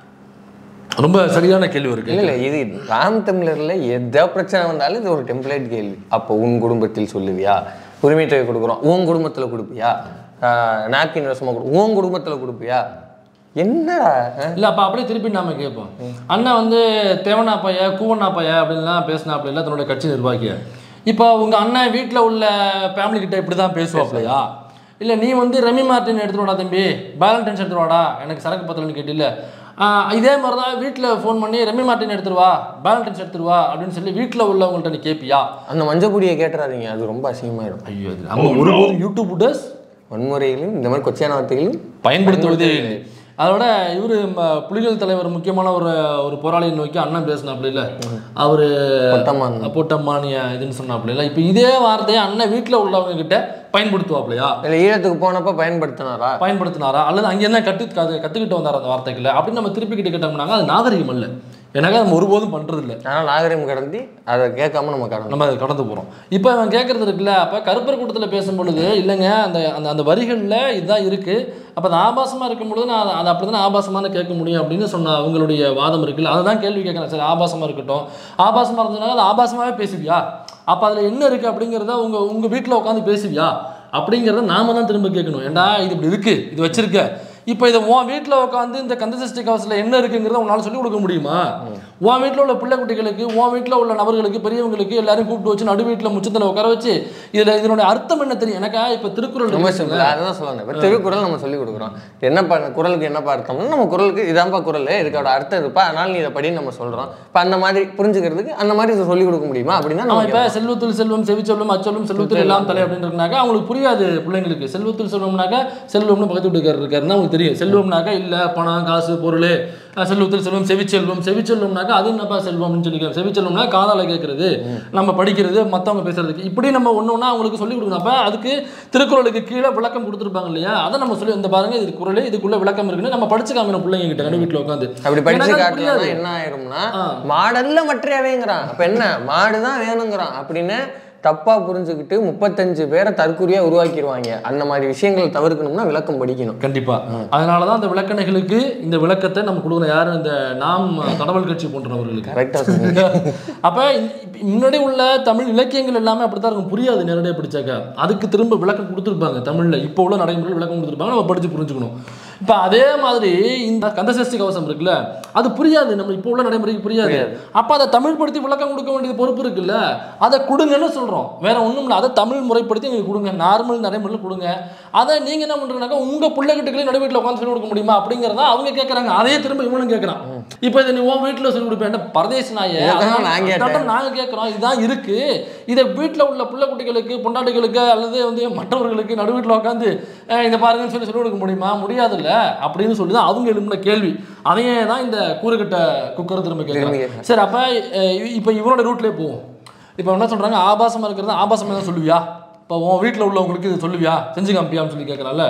ரொம்ப சரியான கேள்வி இருக்கு இல்லை இல்லை இது ராம் தமிழரில் எந்த பிரச்சனை வந்தாலும் இது ஒரு டெம்ப்ளேட் கேள்வி அப்போ உன் குடும்பத்தில் சொல்லுவியா உரிமை தொகை கொடுக்குறோம் உன் குடும்பத்தில் கொடுப்பியா நாப்கின் ரசமாக கொடு உன் குடும்பத்தில் கொடுப்பியா என்னடா ஆ? இல்ல அப்ப அப்படியே திருப்பி நாம கேட்போம் அண்ணன் வந்து தேவனா பைய கூவண்ணா பைய அப்படின்லாம் பேசினாப்ல இல்ல தன்னோட கட்சி நிர்வாகிய இப்போ உங்க அண்ணன் வீட்ல உள்ள ஃபேமிலி கிட்ட இப்படி தான் பேசுவாப்லையா இல்ல நீ வந்து ரெமி மார்டின் எடுத்துட்டு வாடா தம்பி பேலன்டென்ஸ் எடுத்துட்டு வாடா எனக்கு சரக்கு பத்தலன்னு கேட்டில்ல ஆஹ் இதே மாதிரி தான் வீட்டில் ஃபோன் பண்ணி ரெமி மார்டின் எடுத்துட்டு வா பேலன்டென்ஸ் எடுத்துட்டு வா அப்படின்னு சொல்லி வீட்டில் உள்ளவங்கள்ட்ட நீ கேட்பியா அந்த மஞ்சப்பொடியை கேட்டுறாதீங்க அது ரொம்ப அசிங்கமாயிடும் ஐயோ அது நம்ம ஒருபோதும் யூடியூப் புட்டர்ஸ் வன்முறைகளும் இந்த மாதிரி கொச்சையான வார்த்தைகளும் பயன்படுத்துவதே இல்லை அதோட இவரு ம- புலிகள் தலைவர் முக்கியமான ஒரு ஒரு போராளியை நோக்கி அண்ணன் பேசினாப்புல இல்ல அவரு பொட்டமான். பொட்டம்மானிய இதுன்னு சொன்னாப்புல இல்ல இப்போ இதே வார்த்தையை அண்ணன் வீட்டில் உள்ளவங்க கிட்ட பயன்படுத்துவாப்லையா இல்லை ஈழத்துக்கு போனப்ப பயன்படுத்தினாரா பயன்படுத்தினாரா அல்லது அங்கே என்ன கற்று கத்து கற்றுக்கிட்டு வந்தார் அந்த வார்த்தைகளை அப்படின்னு நம்ம திருப்பி கிட்ட கேட்டோம்னாங்க அது நாகரிகம் அல்ல எனக்கு நம்ம ஒருபோதும் பண்றது இல்ல ஆனால் நாகரிகம் கடந்து அதை கேட்காம நம்ம கடந்து நம்ம அதை கடந்து போகிறோம் இப்போ அவன் கேட்குறது இருக்குல்ல அப்போ கருப்பர் கூட்டத்தில் பேசும் பொழுது இல்லைங்க அந்த அந்த அந்த வரிகளில் இதுதான் இருக்குது அப்போ அது ஆபாசமாக இருக்கும் பொழுது நான் அதை- அதை அப்படி தானே ஆபாசமான கேட்க முடியும் அப்படின்னு சொன்ன அவங்களுடைய வாதம் இருக்குல்ல அதை தான் கேள்வி கேட்குறேன் சரி ஆபாசமாக இருக்கட்டும் ஆபாசமாக இருந்ததுனால அது ஆபாசமாகவே பேசுவியா அப்போ அதில் என்ன இருக்குது அப்படிங்கிறத உங்கள் உங்கள் வீட்டில் உட்காந்து பேசுவியா அப்படிங்கிறத நாம தான் திரும்ப கேட்கணும் ஏண்டா இது இப்படி இருக்குது இது வச்சிருக்க இப்போ இதை உன் வீட்டில் உட்காந்து இந்த கந்தசஷ்டி கவசத்தில் என்ன இருக்குங்கிறத உன்னால் சொல்லிக் கொடுக்க முடியுமா உன் வீட்டில் உள்ள பிள்ளை குட்டிகளுக்கு உன் வீட்டில் உள்ள நபர்களுக்கு பெரியவங்களுக்கு எல்லாரும் கூப்பிட்டு வச்சு நடு வீட்டில் முச்சத்தில் உட்கார வச்சு இதில் இதனுடைய அர்த்தம் என்ன தெரியும் எனக்கா இப்போ திருக்குறள் ரொம்ப இருக்கு சிம்பிள் அதுதான் சொல்லணும் இப்போ திருக்குறள் நம்ம சொல்லி கொடுக்குறோம் என்னப்பா இந்த குறளுக்கு என்னப்பா அர்த்தம்னா நம்ம குறளுக்கு இதான்ப்பா குறள் இதுக்கோட அர்த்தம் இருப்பா அதனால நீ இதை படின்னு நம்ம சொல்றோம் இப்போ அந்த மாதிரி புரிஞ்சுக்கிறதுக்கு அந்த மாதிரி இதை சொல்லி கொடுக்க முடியுமா அப்படின்னா நம்ம நம்ம இப்போ செல்வத்தில் செல்வம் செவிச்சொல்லும் அச்சொல்லும் செல்வத்தில் எல்லாம் தலை அப்படின்னு இருக்குனாக்கா அவங்களுக்கு புரியாது பிள்ளைங்களுக்கு செல்வத்தில் செல்வம்னாக்கா செல்வம்னு பக்கத்து வீட்டுக்காரர் இருக்காருன்னா அவங்களுக்கு தெரியும் செல்வம்னாக்கா இல்லை பணம் காசு பொருள் அஹ் செல்வத்தில் செல்வம் செவிச்செல்வம் செவிச்செல்வம்னாக்கா அது என்னப்பா செல்வம்னு சொல்லி கேட்கும் செவிச்செல்வம்னா காதால கேட்கறது நம்ம படிக்கிறது மற்றவங்க பேசுறதுக்கு இப்படி நம்ம ஒன்று ஒன்றா அவங்களுக்கு சொல்லி கொடுக்கணும் அப்போ அதுக்கு திருக்குறளுக்கு கீழே விளக்கம் கொடுத்துருப்பாங்க இல்லையா அதை நம்ம சொல்லி இந்த பாருங்க இது குறள் இதுக்குள்ள விளக்கம் இருக்குன்னு நம்ம படிச்சு காமிக்கணும் பிள்ளைங்க கிட்ட நடு வீட்டில் உட்காந்து அப்படி படிச்சு எனக்கு அது காட்டலாம் புரியாது. என்ன ஆயிரும்னா ஆ. மாடல்ல மற்றையவேங்கிறான் அப்ப என்ன மாடு தான் வேணுங்கிறான் அப்படின்னு தப்பா புரிஞ்சுக்கிட்டு முப்பத்தஞ்சு பேரை தற்கொலையா உருவாக்கிடுவாங்க அந்த மாதிரி விஷயங்களை தவிர்க்கணும்னா விளக்கம் படிக்கணும் கண்டிப்பா அதனால தான் அந்த விளக்கணைகளுக்கு இந்த விளக்கத்தை நம்ம கொடுக்குறோம் யாரும் இந்த நாம் தடவல் கட்சி போன்றவர்களுக்கு கரெக்டா சொன்னீங்க அப்ப இந்த- இப்ப முன்னாடி உள்ள தமிழ் இலக்கியங்கள் எல்லாமே அப்படித்தான் இருக்கும் புரியாது நேரடியாக படிச்சாக்க அதுக்கு திரும்ப விளக்கம் கொடுத்துருப்பாங்க தமிழ்ல இப்போ உள்ள நடைமுறை விளக்கம் கொடுத்துருப்பாங்க நம்ம படிச்சு புரிஞ்சுக்கணும் இப்ப அதே மாதிரி இந்த கந்தசஷ்டி கவசம் இருக்குல்ல அது புரியாது நம்ம இப்போ உள்ள நடைமுறைக்கு புரியாது அப்ப அதை தமிழ் படுத்தி விளக்கம் கொடுக்க வேண்டியது பொறுப்பு இருக்குல்ல அதை கொடுங்கன்னு சொல்றோம் வேற ஒண்ணும் இல்லை அதை தமிழ் முறைப்படுத்தி எங்களுக்கு கொடுங்க நார்மல் நடைமுறையில் கொடுங்க அதை நீங்க என்ன பண்றீங்கன்னாக்கா உங்க பிள்ளைகிட்டே நடு வீட்டில் உட்காந்து சொல்லி கொடுக்க முடியுமா அப்படிங்கிறத அவங்க கேட்கறாங்க அதையே திரும்ப இவனும் கேட்கறான் இப்போ இதை நீ உன் வீட்டில் சொல்லி கொடுப்பேன் பரதேசி நாயே இதைத்தான் நான் கேட்டேன். அதான் நாங்க கேட்குறோம் இதுதான் இருக்கு இதை வீட்டில் உள்ள பிள்ளை குட்டிகளுக்கு பொண்டாட்டிகளுக்கு அல்லது வந்து மற்றவர்களுக்கு நடு வீட்டில் உட்காந்து இந்த பாருங்கன்னு சொல்லி சொல்லிக் கொடுக்க முடியுமா முடியாதுல்ல அப்படின்னு சொல்லி தான் அவங்க எழுப்பின கேள்வி அதையே தான் இந்த கூறுகட்ட குக்கர் திரும்ப திரும்ப கேட்குறாங்க சரி அப்போ இப்போ இவனோட ரூட்லேயே போவோம் இப்போ என்ன சொல்றாங்க ஆபாசமா இருக்கிறது ஆபாசமாக தான் சொல்லுவியா இப்போ உன் வீட்டில் உள்ளவங்களுக்கு இது சொல்லுவியா செஞ்சு காமிப்பியான்னு சொல்லி கேட்குறால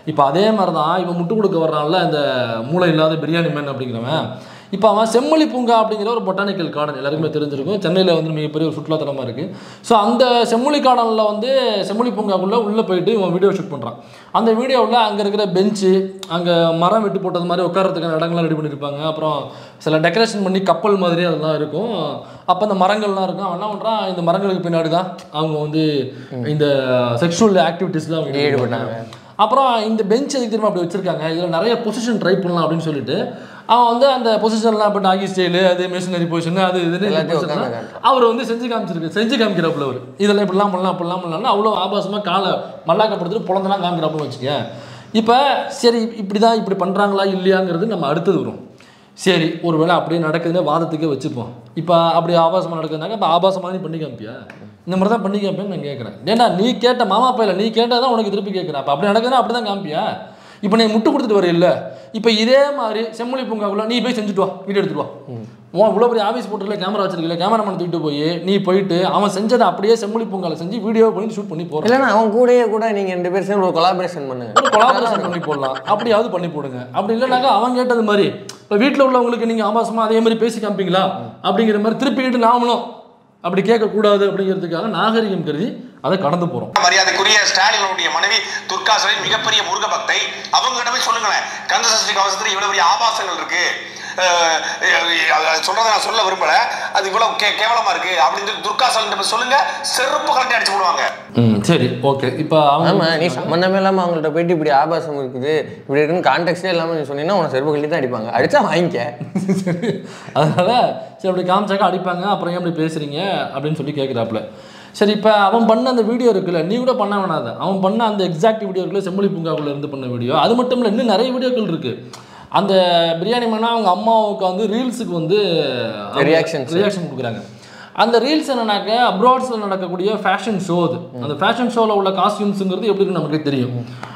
இப்போ அதே மாதிரி தான் இவன் முட்டு கொடுக்க வர்றான்ல இந்த மூளை இல்லாத பிரியாணி மேன் அப்படிங்கிறவன் இப்போ அவன் செம்மொழி பூங்கா அப்படிங்கிற ஒரு பொட்டானிக்கல் கார்டன் எல்லாருக்குமே தெரிஞ்சிருக்கும் சென்னையில் வந்து மிகப்பெரிய ஒரு சுற்றுலாத்தலமாக இருக்குது ஸோ அந்த செம்மொழி கார்டனில் வந்து செம்மொழி பூங்காக்குள்ளே உள்ளே போயிட்டு இவன் வீடியோ ஷூட் பண்ணுறான் அந்த வீடியோவில் அங்கே இருக்கிற பெஞ்சு அங்கே மரம் வெட்டி போட்டது மாதிரி உட்காரத்துக்கான இடங்கள்லாம் ரெடி பண்ணியிருப்பாங்க அப்புறம் சில டெக்கரேஷன் பண்ணி கப்பல் மாதிரி அதெல்லாம் இருக்கும் அப்போ அந்த மரங்கள்லாம் இருக்கும் அவன் என்ன பண்ணுறான் இந்த மரங்களுக்கு பின்னாடி தான் அவங்க வந்து இந்த செக்ஷுவல் ஆக்டிவிட்டீஸ்லாம் அவங்க ஈடுபட்டாங்க. அப்புறம் இந்த பெஞ்ச் எதுக்கு திரும்ப அப்படி வச்சிருக்காங்க இதில் நிறைய பொசிஷன் ட்ரை பண்ணலாம் அப்படின்னு சொல்லிட்டு அவன் வந்து அந்த பொசிஷன்லாம் இப்போ டாகி ஸ்டைலு அது மிஷினரி பொசிஷன் அது இதுன்னு எல்லாத்தையும் position உட்கார்ந்து எல்லாம் அவர் வந்து செஞ்சு காமிச்சிருக்கு செஞ்சு காமிக்கிறாப்புல அவர் இதெல்லாம் இப்படிலாம் பண்ணலாம் அப்படிலாம் பண்ணலாம்னு அவ்வளோ ஆபாசமாக காலை மல்லாக்கப்படுத்துட்டு புலந்தெல்லாம் காமிக்கிறாப்புல வச்சுக்க இப்போ சரி இப்படி தான் இப்படி பண்ணுறாங்களா இல்லையாங்கிறது நம்ம அடுத்தது வரும் சரி ஒருவேளை அப்படியே நடக்குதுன்னு வாதத்துக்கே வச்சுப்போம் இப்போ அப்படி ஆபாசமாக நடக்குதுனாக்க இப்போ ஆபாசமாக நீ பண்ணி காமிப்பியா இந்த மாதிரி தான் பண்ணி காமிப்பேன்னு நான் கேட்குறேன் ஏன்னா நீ கேட்ட மாமா பையில நீ கேட்டால் தான் உனக்கு திருப்பி கேட்குறேன் அப்போ அப்படி நடக்குதுன்னா அப்படி தான் காமிப்பியா இப்போ நீ முட்டு கொடுத்துட்டு வர இல்லை இப்போ இதே மாதிரி செம்மொழி பூங்காக்குள்ள நீ போய் செஞ்சுட்டு வா வீடியோ எடுத்துட்டு வா உன் இவ்வளோ பெரிய ஆஃபீஸ் போட்டுல கேமரா வச்சிருக்கல கேமராமேன் தூக்கிட்டு போய் நீ போயிட்டு அவன் செஞ்சதை அப்படியே செம்மொழி பூங்கால செஞ்சு வீடியோ பண்ணி ஷூட் பண்ணி போகிறான் இல்லைன்னா அவன் கூடயே கூட நீங்க ரெண்டு பேரும் சேர்ந்து ஒரு கொலாபரேஷன் பண்ணுங்க ஒரு கொலாபரேஷன் பண்ணி போடலாம் அப்படியாவது பண்ணி போடுங்க அப்படி இல்லைனாக்கா அவன் கேட்டது மாதிரி இப்போ வீட்டில் உள்ளவங்களுக்கு நீங்கள் ஆபாசமா அதே மாதிரி பேசி காமிப்பீங்களா அப்படிங்கிற மாதிரி திருப்பிக்கிட்டு நாமளும் அப்படி கேட்கக்கூடாது அப்படிங்கிறதுக்காக நாகரிகம் கருதி அதை கடந்து போகிறோம் மரியாதைக்குரிய ஸ்டாலினுடைய மனைவி துர்காசனின் மிகப்பெரிய முருக பக்தை அவங்ககிட்ட போய் சொல்லுங்களேன் கந்த சஷ்டி கவசத்துல இவ்வளவு பெரிய ஆபாசங்கள் இருக்கு அஹ் அஹ் சொல்றதை நான் சொல்ல விரும்பல அது இவ்வளவு கே கேவலமா இருக்கு அப்படின்னு சொல்லி துர்காசன் போய் சொல்லுங்க செருப்பு கலட்டி அடிச்சு விடுவாங்க ம் சரி ஓகே இப்போ ஆமா அவங்க நீ சம்மந்தமே இல்லாம அவங்கள்ட்ட போயிட்டு இப்படி ஆபாசம் இருக்குது இப்படி இருக்குன்னு கான்டெக்டே இல்லாம நீ சொன்னீங்கன்னா உன செருப்பு கழட்டி தான் அடிப்பாங்க அடிச்சா வாங்கிக்க சரி அதனால சரி அப்படி காமிச்சாக்கா அடிப்பாங்க அப்புறம் ஏன் அப்படி பேசுறீங்க அப்படின்னு சொல்லி கேட்குறாப்புல சரி இப்போ அவன் பண்ண அந்த வீடியோ இருக்குல்ல நீ கூட பண்ண வேணாத அவன் பண்ண அந்த எக்ஸாக்ட் வீடியோ இருக்குல்ல செம்மொழி பூங்காக்குள்ள இருந்து பண்ண வீடியோ அது மட்டும் இல்லை இன்னும் நிறைய வீடியோக்கள் இருக்கு அந்த பிரியாணி மண்ணா அவங்க அம்மாவுக்கு வந்து ரீல்ஸுக்கு வந்து Reactions. ரியாக்ஷன் கொடுக்குறாங்க அந்த ரீல்ஸ் என்னன்னாக்க அப்ராட்ஸில் நடக்கக்கூடிய ஃபேஷன் ஷோ அது அந்த ஃபேஷன் ஷோவில் உள்ள காஸ்டியூம்ஸுங்கிறது எப்படி இருக்குன்னு நமக்கு தெரியும்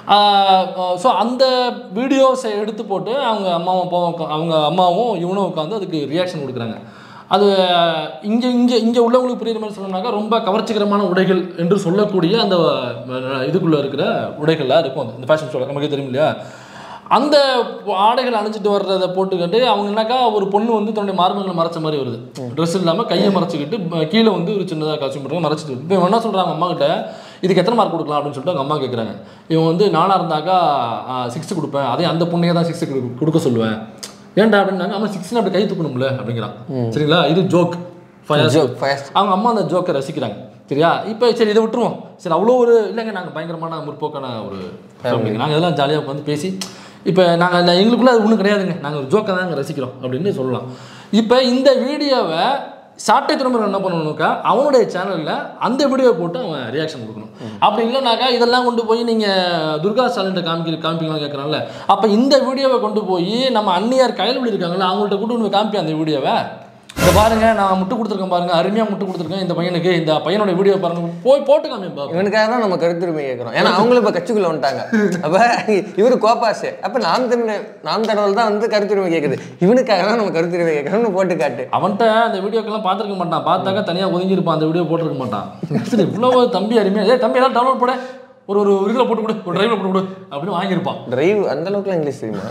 ஸோ அந்த வீடியோஸை எடுத்து போட்டு அவங்க அம்மாவும் அப்பாவும் உக்கா- அவங்க அம்மாவும் இவனும் உட்காந்து அதுக்கு ரியாக்ஷன் கொடுக்குறாங்க அது இங்கே இங்கே இங்கே உள்ளவங்களுக்கு புரியுற மாதிரி சொல்லணும்னாக்கா ரொம்ப கவர்ச்சிகரமான உடைகள் என்று சொல்லக்கூடிய அந்த அஹ், இதுக்குள்ளே இருக்கிற உடைகள்லாம் இருக்கும் அது இந்த ஃபேஷன் ஷோவில் நமக்கே தெரியும் இல்லையா அந்த ஆடைகள் அணிஞ்சிட்டு வர்றதை போட்டுக்கிட்டு அவங்க என்னக்கா ஒரு பொண்ணு வந்து தன்னுடைய மார்பங்களை மறைச்ச மாதிரி வருது ட்ரெஸ் இல்லாமல் கையை மறைச்சிக்கிட்டு ப- கீழே வந்து ஒரு சின்னதாக காஸ்டியூம் போட்டு மறைச்சிட்டு வருது. இப்போ இவன் என்ன சொல்கிறாங்க அம்மா கிட்ட இதுக்கு எத்தனை மார்க் கொடுக்கலாம் அப்படின்னு சொல்லிட்டு அவங்க அம்மா கேட்குறாங்க இவன் வந்து நானாக இருந்தாக்கா சிக்ஸ் கொடுப்பேன் அதே அந்த பொண்ணையே தான் சிக்ஸ் கொடுக்க சொல்லுவேன் ஏன்டா அப்படின்னாங்க அம்மா சிக்ஸ்னு அப்படி கை தூக்கணும்ல அப்படிங்கிறான் சரிங்களா இது ஜோக் Joke, fast. அவங்க அம்மா அந்த ஜோக்கை ரசிக்கிறாங்க சரியா இப்போ சரி இதை விட்டுருவோம் சரி அவ்வளோ ஒரு இல்லைங்க நாங்கள் பயங்கரமான முற்போக்கான ஒரு ஃபேமிலிங்க நாங்கள் இதெல்லாம் ஜாலியாக உட்காந்து பேசி இப்போ நாங்கள் எங்களுக்குள்ள அது ஒன்றும் கிடையாதுங்க நாங்கள் ஒரு ஜோக்கை தாங்க ரசிக்கிறோம் அப்படின்னு சொல்லலாம் இப்போ இந்த வீடியோவை சாட்டை திரும்ப என்ன பண்ணணும்னாக்கா அவனுடைய சேனலில் அந்த வீடியோ போட்டு அவன் ரியாக்ஷன் கொடுக்கணும் அப்படி இல்லைனாக்கா இதெல்லாம் கொண்டு போய் நீங்கள் துர்கா ஸ்டாலின்ட்ட காமிக்க காமிப்பீங்களா கேட்குறாங்கல்ல அப்போ இந்த வீடியோவை கொண்டு போய் நம்ம அந்நியார் கையில் இருக்காங்கல்ல அவங்கள்ட்ட கூட்டு வந்து காமிப்பி அந்த வீடியோவை இந்த பாருங்க நான் முட்டு கொடுத்துருக்கேன் பாருங்க அருமையாக முட்டு கொடுத்துருக்கேன் இந்த பையனுக்கு இந்த பையனோட வீடியோ பாருங்க போய் போட்டு காமிப்பா இவனுக்காக தான் நம்ம கருத்துரிமை கேட்குறோம் ஏன்னா அவங்களும் இப்போ கட்சிக்குள்ள வந்துட்டாங்க அப்ப இவரு கோபாசு அப்ப நாம் தமிழ் நாம் தடவல் தான் வந்து கருத்துரிமை கேட்குது இவனுக்காக தான் நம்ம கருத்துரிமை கேட்குறோம்னு போட்டு காட்டு அவன்கிட்ட அந்த வீடியோக்கெல்லாம் பார்த்துருக்க மாட்டான் பார்த்தாக்கா தனியாக ஒதுங்கி இருப்பான் அந்த வீடியோ போட்டிருக்க மாட்டான் சரி இவ்வளோ தம்பி அருமையா ஏய் தம்பி எல்லாம் டவுன்லோட் போட ஒரு ஒரு ஒரு இதில் போட்டு கொடு ஒரு டிரைவில் போட்டு கொடு அப்படின்னு வாங்கியிருப்பான் டிரைவ் அந்த அளவுக்குலாம் இங்கிலீஷ் தெரியுமா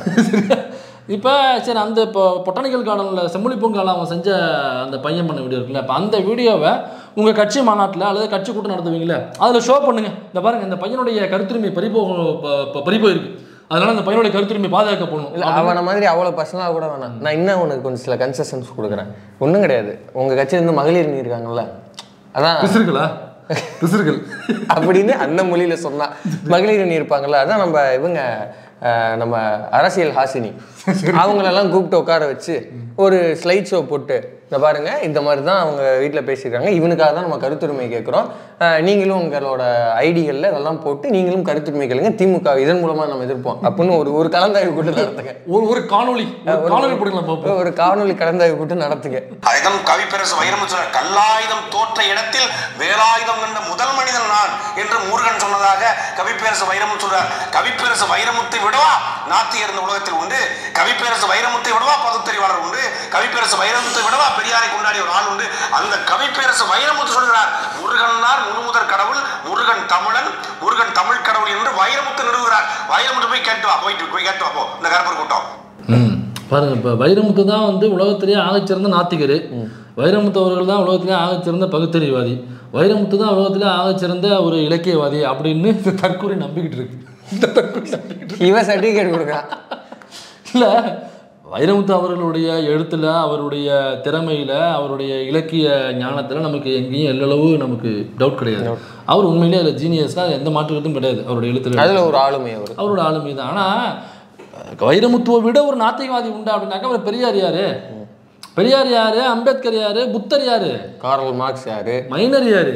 இப்போ சரி அந்த இப்போ பொட்டானிக்கல் கார்டனில் செம்மொழி பூங்கால அவன் செஞ்ச அந்த பையன் பண்ண வீடியோ இருக்குல்ல இப்போ அந்த வீடியோவை உங்கள் கட்சி மாநாட்டில் அல்லது கட்சி கூட்டம் நடத்துவீங்களே அதில் ஷோ பண்ணுங்க இந்த பாருங்க இந்த பையனுடைய கருத்துரிமை பறிபோக பறிபோயிருக்கு அதனால அந்த பையனுடைய கருத்துரிமை பாதுகாக்கப்படணும் இல்லை அவனை மாதிரி அவ்வளோ பர்சனலாக கூட வேணாம் நான் இன்னும் உனக்கு கொஞ்சம் சில கன்செஷன்ஸ் கொடுக்குறேன் ஒன்றும் கிடையாது உங்கள் கட்சியிலேருந்து மகளிர் நீ இருக்காங்கல்ல அதான் பிசுறுகளா பிசுறுகள் அப்படின்னு அந்த மொழியில சொன்னா மகளிர் அணி இருப்பாங்கல்ல அதான் நம்ம இவங்க அஹ், நம்ம அரசியல் ஹாசினி அவங்களெல்லாம் கூப்பிட்டு உட்கார வச்சு ஒரு ஸ்லைட் ஷோ போட்டு இந்த பாருங்க இந்த மாதிரி தான் அவங்க வீட்டில் பேசியிருக்காங்க இவனுக்காக தான் நம்ம கருத்துரிமை கேட்குறோம் நீங்களும் உங்களோட ஐடிகளில் இதெல்லாம் போட்டு நீங்களும் கருத்துரிமை கேளுங்க திமுக இதன் மூலமா நம்ம எதிர்ப்போம் அப்படின்னு ஒரு ஒரு கலந்தாய்வு கூட்டம் நடத்துங்க ஒரு ஒரு காணொளி ஒரு காணொளி போடுங்களா பார்ப்போம் ஒரு காணொலி கலந்தாய்வு கூட்டம் நடத்துங்க ஆயுதம் கவிப்பெரசு வைரமுத்து சொன்னார் கல்லாயுதம் தோற்ற இடத்தில் வேலாயுதம் கண்ட முதல் மனிதன் நான் என்று முருகன் சொன்னதாக கவிப்பேரசு வைரமுத்து சொல்றார் கவிப்பேரசு வைரமுத்தை விடவா நாத்தியர் இந்த உலகத்தில் உண்டு கவிப்பேரசு வைரமுத்தை விடவா பகுத்தறிவாளர் உண்டு கவிப்பேரசு வைரமுத்தை விடவா பெரியாரை கொண்டாடிய ஒரு ஆள் உண்டு அந்த கவிப்பேரசு வைரமுத்து சொல்கிறார் முருகன் தான் முழுமுதற் கடவுள் முருகன் தமிழன் முருகன் தமிழ் கடவுள் என்று வைரமுத்து நிறுவுகிறார் வைரமுத்து போய் கேட்டு வா போயிட்டு போய் கேட்டு வா போ இந்த கருப்பர் கூட்டம் ம் பாருங்க இப்போ வைரமுத்து தான் வந்து உலகத்திலேயே ஆகச்சிறந்த நாத்திகர் வைரமுத்து அவர்கள் தான் உலகத்திலே ஆகச்சிறந்த பகுத்தறிவாதி வைரமுத்து தான் உலகத்திலே ஆகச்சிறந்த ஒரு இலக்கியவாதி அப்படின்னு இந்த தற்கூரி நம்பிக்கிட்டு இருக்கு இந்த தற்கூரி நம்பிக்கிட்டு இவன் சர்டிஃபிகேட் கொடுக்குறான் இல்லை வைரமுத்து அவர்களுடைய எழுத்துல அவருடைய திறமையில அவருடைய இலக்கிய ஞானத்துல நமக்கு எங்கேயும் எல்லளவு நமக்கு டவுட் கிடையாது அவர் உண்மையிலேயே அதில் ஜீனியஸ்னா எந்த மாற்று கருத்தும் கிடையாது அவருடைய எழுத்துல அதுல ஒரு ஆளுமை அவர் அவரோட ஆளுமை தான் ஆனால் வைரமுத்துவை விட ஒரு நாத்திகவாதி உண்டா அப்படின்னாக்கா அவர் பெரியார் யாரு பெரியார் யாரு அம்பேத்கர் யாரு புத்தர் யாரு கார்ல் மார்க்ஸ் யாரு மைனர் யாரு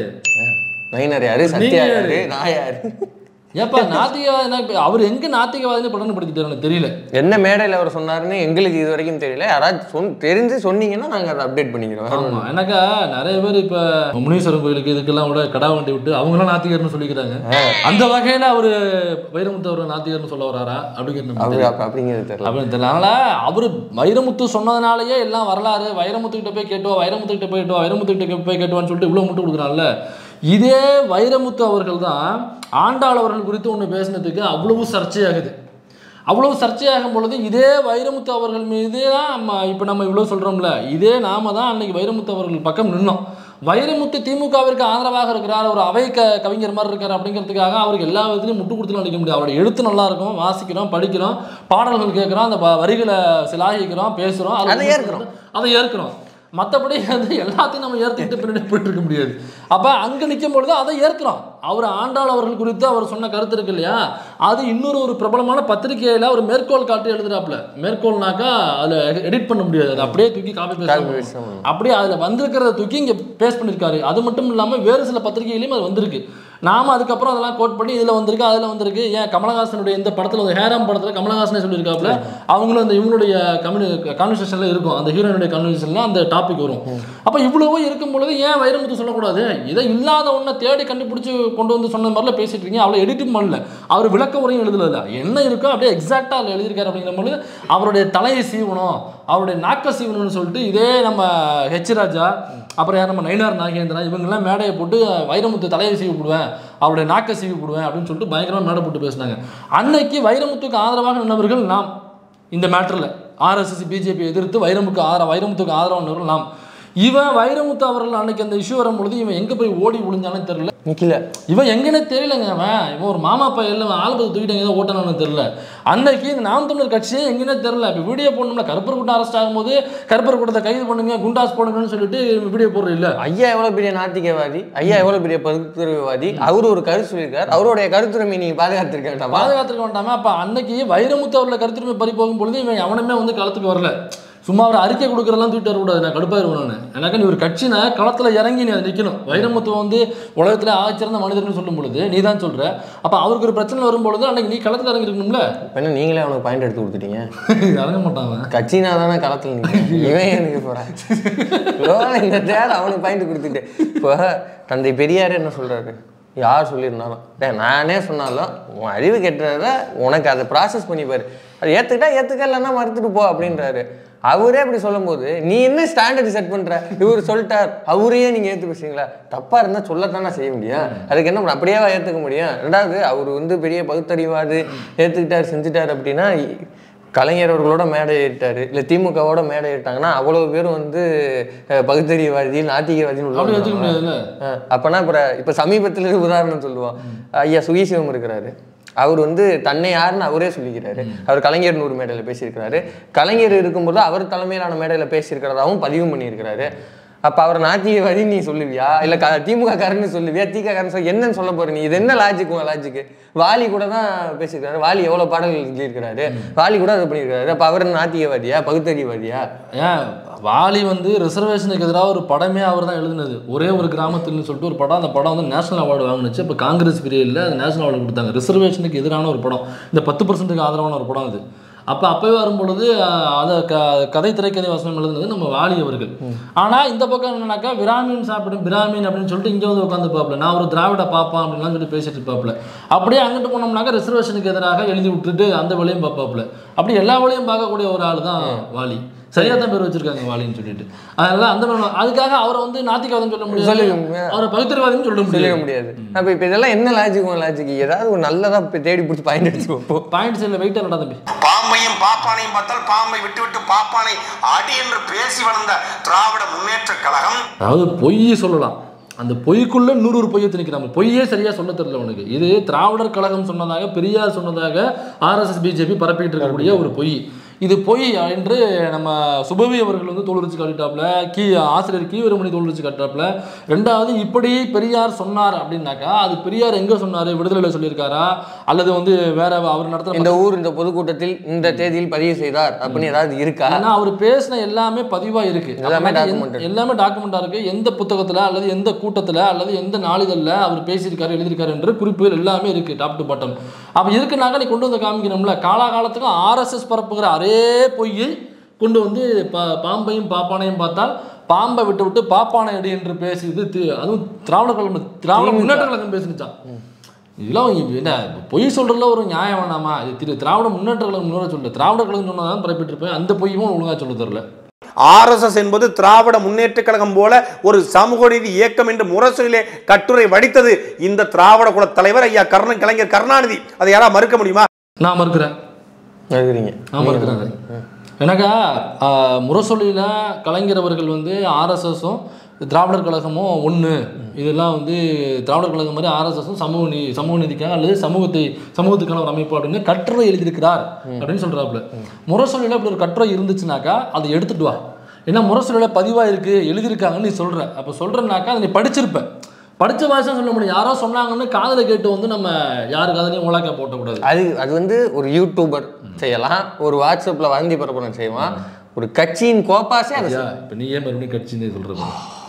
மைனர் யாரு சத்யா நீங்க யாரு நான் யாரு ஏப்பா நாத்திகவாதி அவர் எங்க நாத்திகவாதின்னு படன்படுத்திட்டாரு எனக்கு தெரியல என்ன மேடையில் அவர் சொன்னாருன்னு எங்களுக்கு இது வரைக்கும் தெரியல யாராச்சும் சொன் தெரிஞ்சு சொன்னீங்கன்னா நாங்கள் அதை அப்டேட் பண்ணிக்கிறோம் வேற ஆமா எனக்கா நிறைய பேர் இப்ப முனீஸ்வரன் கோயிலுக்கு இதுக்கெல்லாம் கூட கடா வண்டி விட்டு அவங்களாம் நாத்திகர்னு சொல்லிக்கிறாங்க அந்த வகையில அவரு வைரமுத்து அவர் நாத்திகர்னு சொல்ல வராரா அப்படிங்கிற நமக்கு அவரு அப்ப அப்படிங்கிறது தெரியல அப்படின்னு தெரியல அதனால அவரு வைரமுத்து சொன்னதுனாலயே எல்லாம் வரலாறு வைரமுத்து கிட்ட போய் கேட்டோம் வைரமுத்து கிட்ட போயிட்டோம் வைரமுத்து கிட்ட போய் கேட்டுவான்னு சொல்லிட்டு இவ்வளவு முட்டு கொடுக்குறான்ல இதே வைரமுத்து அவர்கள் தான் ஆண்டாள் அவர்கள் குறித்து ஒன்று பேசினதுக்கு அவ்வளவு சர்ச்சையாகுது அவ்வளவு சர்ச்சையாகும் பொழுது இதே வைரமுத்து அவர்கள் மீது தான் நம்ம இப்போ நம்ம இவ்வளோ சொல்கிறோம்ல இதே நாம தான் அன்னைக்கு வைரமுத்து அவர்கள் பக்கம் நின்னோம் வைரமுத்து திமுகவிற்கு ஆதரவாக இருக்கிறார் ஒரு அவை க கவிஞர் மாதிரி இருக்கார் அப்படிங்கிறதுக்காக அவருக்கு எல்லா விதத்துலையும் முட்டு கொடுத்துலாம் அடிக்க முடியாது அவருடைய எழுத்து நல்லா இருக்கும் வாசிக்கிறோம் படிக்கிறோம் பாடல்கள் கேட்குறோம் அந்த வ- வரிகளை சிலாகிக்கிறோம் பேசுகிறோம் அதை ஏற்கிறோம். அதை ஏற்கிறோம் மற்றபடி வந்து எல்லாத்தையும் நம்ம ஏற்றுக்கிட்டு பின்னாடி போயிட்டு இருக்க முடியாது அப்போ அங்கே நிற்கும் பொழுது அதை ஏற்கிறோம் அவர் ஆண்டாள் அவர்கள் குறித்து அவர் சொன்ன கருத்து இருக்கு இல்லையா அது இன்னொரு ஒரு பிரபலமான பத்திரிகையில் ஒரு மேற்கோள் காட்டி எழுதுறாப்புல மேற்கோள்னாக்கா அதில் எடிட் பண்ண முடியாது அதை அப்படியே தூக்கி காப்பி Copy பேச paste தான் அப்படியே அதில் வந்திருக்கிறத தூக்கி இங்கே பேஸ்ட் பண்ணியிருக்காரு அது மட்டும் இல்லாமல் வேறு சில பத்திரிகைகளையும் அது வந்திருக்கு நாம அதுக்கப்புறம் அதெல்லாம் கோட் பண்ணி இதில் வந்திருக்கு அதில் வந்திருக்கு ஏன் கமலஹாசனுடைய இந்த படத்தில் வந்து ஹேராம் படத்தில் கமலஹாசனே சொல்லியிருக்காப்புல அவங்களும் அந்த இவங்களுடைய கம்யூனி கான்வர்சேஷனில் இருக்கும் அந்த ஹீரோயினுடைய கான்வர்சேஷனில் அந்த டாபிக் வரும் அப்போ இவ்வளவோ இருக்கும் பொழுது ஏன் வைரமுத்து சொல்லக்கூடாது இதை இல்லாத ஒன்றை தேடி கண்டுபிடிச்சு கொண்டு வந்து சொன்ன மாதிரிலாம் பேசிட்டு இருக்கீங்க அவ்வளோ எடிட்டும் பண்ணல அவர் விளக்க உரையும் எழுதல என்ன இருக்கோ அப்படியே எக்ஸாக்டாக அதில் எழுதியிருக்காரு அப்படிங்கிற பொழுது அவருடைய தலையை சீவணும் அவருடைய நாக்க சீவனம்னு சொல்லிட்டு இதே நம்ம ஹெச் ராஜா அப்புறம் யார் நம்ம நயினார் நாகேந்திரன் இவங்கெல்லாம் மேடையை போட்டு வைரமுத்து தலையை சீவி போடுவேன் அவருடைய நாக்க சீவி போடுவேன் அப்படின்னு சொல்லிட்டு பயங்கரமாக மேடை போட்டு பேசினாங்க அன்னைக்கு வைரமுத்துக்கு ஆதரவாக நின்றவர்கள் நாம் இந்த மேட்டரில் ஆர்எஸ்எஸ் பிஜேபி எதிர்த்து வைரமுக்கு ஆதரவு வைரமுத்துக்கு ஆதரவாக நின்றவர்கள் நாம் இவன் வைரமுத்து அவர்கள் அன்னைக்கு அந்த இஷ்யூ வரும்பொழுது இவன் எங்கே போய் ஓடி ஒளிஞ்சானே தெரியல நிக்கல இவன் எங்கன்னே தெரியலங்க அவன் இவன் ஒரு மாமா பையன் இல்லை ஆல்பத்தை தூக்கிட்டு எங்கே ஓட்டணும்னு தெரியல அன்னைக்கு இந்த நாம் தமிழர் கட்சியே எங்கேனே தெரியல இப்போ வீடியோ போடணும்ல கருப்பர் கூட்டம் அரெஸ்ட் ஆகும்போது கருப்பர் கூட்டத்தை கைது பண்ணுங்க குண்டாஸ் போடுங்கன்னு சொல்லிட்டு வீடியோ போடுறது இல்ல ஐயா எவ்வளவு பெரிய நாத்திகவாதி ஐயா எவ்வளவு பெரிய பகுத்தறிவுவாதி அவரு ஒரு கருத்து சொல்லியிருக்காரு அவருடைய கருத்துரிமை நீங்க பாதுகாத்திருக்க வேண்டாமா பாதுகாத்துருக்க வேண்டாமா அப்போ அன்னைக்கு வைரமுத்து அவர்களை கருத்துரிமை பறி போகும் பொழுது இவன் எவனுமே வந்து களத்துக்கு வரல சும்மா அவர் அறிக்கை கொடுக்குறதெல்லாம் தூக்கிட்டு வரக்கூடாது நான் கடுப்பாயிருவேன் நான் எனக்கு நீ ஒரு கட்சினா களத்தில் இறங்கி நீ அதை நிற்கணும் வைரமுத்து வந்து உலகத்தில் ஆச்சிறந்த மனிதர்னு சொல்லும் பொழுது நீ தான் சொல்ற அப்போ அவருக்கு ஒரு பிரச்சனை வரும்பொழுது அன்னைக்கு நீ களத்தில் இறங்கி இருக்கணும்ல இப்ப என்ன நீங்களே அவனுக்கு பாயிண்ட் எடுத்து கொடுத்துட்டீங்க இறங்க மாட்டாங்க கட்சினா தானே களத்தில் நிற்கிறேன் இவன் எனக்கு போறான் லோகல இந்த தேர் அவனுக்கு பாயிண்ட் கொடுத்துட்டு இப்போ தந்தை பெரியார் என்ன சொல்றாரு யார் சொல்லியிருந்தாலும் டேய், நானே சொன்னாலும் உன் அறிவு கெட்டுறத உனக்கு அதை ப்ராசஸ் பண்ணி பாரு அது ஏற்றுக்கிட்டா ஏற்றுக்க இல்லைன்னா மறுத்துட்டு போ அப்படின்றாரு அவரே அப்படி சொல்லும்போது நீ என்ன ஸ்டாண்டர்ட் செட் பண்ற இவர் சொல்லிட்டார் அவரையே நீங்க ஏற்று பேசுறீங்களா தப்பா இருந்தா சொல்லத்தானே செய்ய முடியும் அதுக்கு என்ன பண்ண- அப்படியேவா ஏத்துக்க முடியும் ரெண்டாவது அவர் வந்து பெரிய பகுத்தறிவாது ஏத்துக்கிட்டார் செஞ்சுட்டார் அப்படின்னா கலைஞர் அவர்களோட மேடை ஏறிட்டாரு இல்லை திமுகவோட மேடை ஏறிட்டாங்கன்னா அவ்வளவு பேரும் வந்து அஹ், பகுத்தறிவாதி நாத்திகவாதின்னு உள்ள அப்படி வச்சுக்க வந்துருவாங்க. முடியாதுல்ல அஹ் அப்பனா அப்புறம் இப்போ சமீபத்தில் உதாரணம் சொல்லுவோம் ஐயா சுகீசிவம் இருக்கிறாரு அவர் வந்து தன்னை யாருன்னு அவரே சொல்லிக்கிறாரு அவர் கலைஞர் நூறு மேடையில் பேசியிருக்கிறாரு கலைஞர் இருக்கும்போது அவர் தலைமையிலான மேடையில் பேசியிருக்கிறதாவும் பதிவு பண்ணியிருக்கிறாரு அப்போ அவர் நாத்திகவாதி நீ சொல்லுவியா இல்லை க திமுக காரன்னு சொல்லுவியா திக காரன் சொல்லி என்னன்னு சொல்ல போற நீ இது என்ன லாஜிக் உன் லாஜிக்கு வாலி கூட தான் பேசியிருக்காரு வாலி எவ்வளோ பாடல்கள் எழுதியிருக்கிறாரு வாலி கூட அது பண்ணியிருக்காரு அப்போ அவர் நாத்திகவாதியா பகுத்தறிவாதியா ஏன் வாலி வந்து ரிசர்வேஷனுக்கு எதிராக ஒரு படமே அவர் தான் எழுதினது ஒரே ஒரு கிராமத்துலன்னு சொல்லிட்டு ஒரு படம் அந்த படம் வந்து நேஷனல் அவார்டு வாங்கினுச்சு இப்போ காங்கிரஸ் பீரியடில் அது நேஷனல் அவார்டு கொடுத்தாங்க ரிசர்வேஷனுக்கு எதிரான ஒரு படம் இந்த பத்து பர்சன்ட்டுக்கு ஆதரவான ஒரு படம் அது அப்போ அப்போவே வரும்பொழுது அஹ், அதை க கதை திரைக்கதை வசனம் எழுதுனது நம்ம வாலி அவர்கள் ஆனால் இந்த பக்கம் என்னன்னாக்கா விராமின் சாப்பிடும் பிராமின் அப்படின்னு சொல்லிட்டு இங்கே வந்து உட்காந்து பார்ப்பல நான் ஒரு திராவிட பாப்பா அப்படின்லாம் சொல்லி பேசிட்டு இருப்பாப்புல அப்படியே அங்கிட்டு போனோம்னாக்கா ரிசர்வேஷனுக்கு எதிராக எழுதி விட்டுட்டு அந்த வேலையும் பார்ப்பாப்புல அப்படி எல்லா வேலையும் பார்க்கக்கூடிய ஒரு ஆள் தான் வாலி சரியா தான் பேர் வச்சிருக்காங்க வாலின்னு சொல்லிட்டு அதனால அந்த மாதிரி அதுக்காக அவரை வந்து நாத்திகவாதம் சொல்ல முடியாது சொல்லிக்க முடியாது. அவரை பகுத்தறிவாதம் சொல்ல சொல்லிக்க முடியாது முடியாது அப்ப இப்ப இதெல்லாம் என்ன லாஜிக் லாஜிக் ஏதாவது ஒரு நல்லதா இப்ப தேடி பிடிச்சி பாயிண்ட் அடிச்சு வைப்போம் பாயிண்ட் சைடில் வெயிட்டாக நட தம்பி பாம்பையும் பாப்பானையும் பார்த்தால் பாம்பை விட்டு விட்டு பாப்பானை அடி என்று பேசி வளர்ந்த திராவிட முன்னேற்ற கழகம் அதாவது பொய் சொல்லலாம் அந்த பொய்க்குள்ள நூறு ஒரு பொய்யை திணிக்கிறாங்க பொய்யே சரியா சொல்ல தெரியல உனக்கு இது திராவிடர் கழகம் சொன்னதாக பெரியார் சொன்னதாக ஆர்எஸ்எஸ் பிஜேபி பரப்பிட்டு இருக்கக்கூடிய ஒரு பொய் இது பொய் என்று நம்ம சுபவி அவர்கள் வந்து தோலுரிச்சு காட்டிட்டாப்ல கீ ஆசிரியர் கீவரமணி தோலுரிச்சு காட்டாப்ல ரெண்டாவது இப்படி பெரியார் சொன்னார் அப்படின்னாக்கா அது பெரியார் எங்க சொன்னாரு விடுதலையில சொல்லியிருக்காரா அல்லது வந்து வேற அவர் நடத்துற இந்த ஊர் இந்த பொதுக்கூட்டத்தில் இந்த தேதியில் பதிவு செய்தார் அப்படின்னு ஏதாவது இருக்கா ஏன்னா அவர் பேசின எல்லாமே பதிவா இருக்கு எல்லாமே அப்ப எந்த- documented. எல்லாமே டாக்குமெண்டா இருக்கு எந்த புத்தகத்துல அல்லது எந்த கூட்டத்துல அல்லது எந்த நாளிதழ்ல அவர் பேசியிருக்காரு எழுதியிருக்காரு என்ற குறிப்புகள் எல்லாமே இருக்கு டாப் டு பாட்டம் அப்ப இருக்குனாக்க நீ கொண்டு வந்து காமிக்கணும்ல காலாகாலத்துக்கும் ஆர்எஸ்எஸ் பரப்புகிற அரே பொய்யை கொண்டு வந்து பா- பாம்பையும் பாப்பானையும் பார்த்தால் பாம்பை விட்டு விட்டு பாப்பானை அடி என்று பேசியது தி- அதுவும் திராவிட கழகம் திராவிட முன்னேற்ற கழகம் பேசினுச்சான் இதெல்லாம் இவங்க என்ன பொய் சொல்றதுல ஒரு நியாயம் வேணாமா இது திரு திராவிட முன்னேற்ற கழகம் முன்னோட சொல்லல திராவிட கழகம் சொன்னதான் பரப்பிட்டு இருப்பேன் அந்த பொய்யும் ஒழுங்கா சொல்ல தெரியல ஆர்எஸ்எஸ் என்பது திராவிட முன்னேற்ற கழகம் போல ஒரு சமூக நீதி இயக்கம் என்று முரசொலியிலே கட்டுரை வடித்தது இந்த திராவிட குல தலைவர் ஐயா கருண கலைஞர் கருணாநிதி அதை யாரா மறுக்க முடியுமா நான் மறுக்கிறேன் இருக்கிறீங்க நான் மறுக்கிறேன் அதை. எனக்கா ஆஹ், முரசொலியில கலைஞர் அவர்கள் வந்து ஆர்எஸ்எஸும் திராவிடர் கழகமும் ஒன்று இதெல்லாம் வந்து திராவிடர் கழகம் மாதிரி ஆர்எஸ்எஸும் சமூக நீ சமூக நீதிக்காக அல்லது சமூகத்தை சமூகத்துக்கான ஒரு அமைப்பு அப்படின்னு கட்டுரை எழுதியிருக்கிறார் அப்படின்னு சொல்றாப்புல முரசொலியில் இப்படி ஒரு கட்டுரை இருந்துச்சுனாக்கா அதை எடுத்துட்டு வா ஏன்னா முரசொலியில் பதிவாக இருக்கு எழுதியிருக்காங்கன்னு நீ சொல்ற அப்போ சொல்றேன்னாக்கா அதை நீ படிச்சிருப்ப படிச்ச வாசம் சொல்ல முடியும் யாரோ சொன்னாங்கன்னு காதில் கேட்டு வந்து நம்ம யாரு காதலையும் உலாக்கா போட்டக்கூடாது அது அது வந்து ஒரு யூடியூபர் செய்யலாம் ஒரு வாட்ஸ்அப்ல வந்தி பரப்புரம் செய்வான் ஒரு கட்சியின் கோப்பாசே அதை ஐயா இப்போ நீ ஏன் மறுபடியும் கட்சின்னு சொல்றது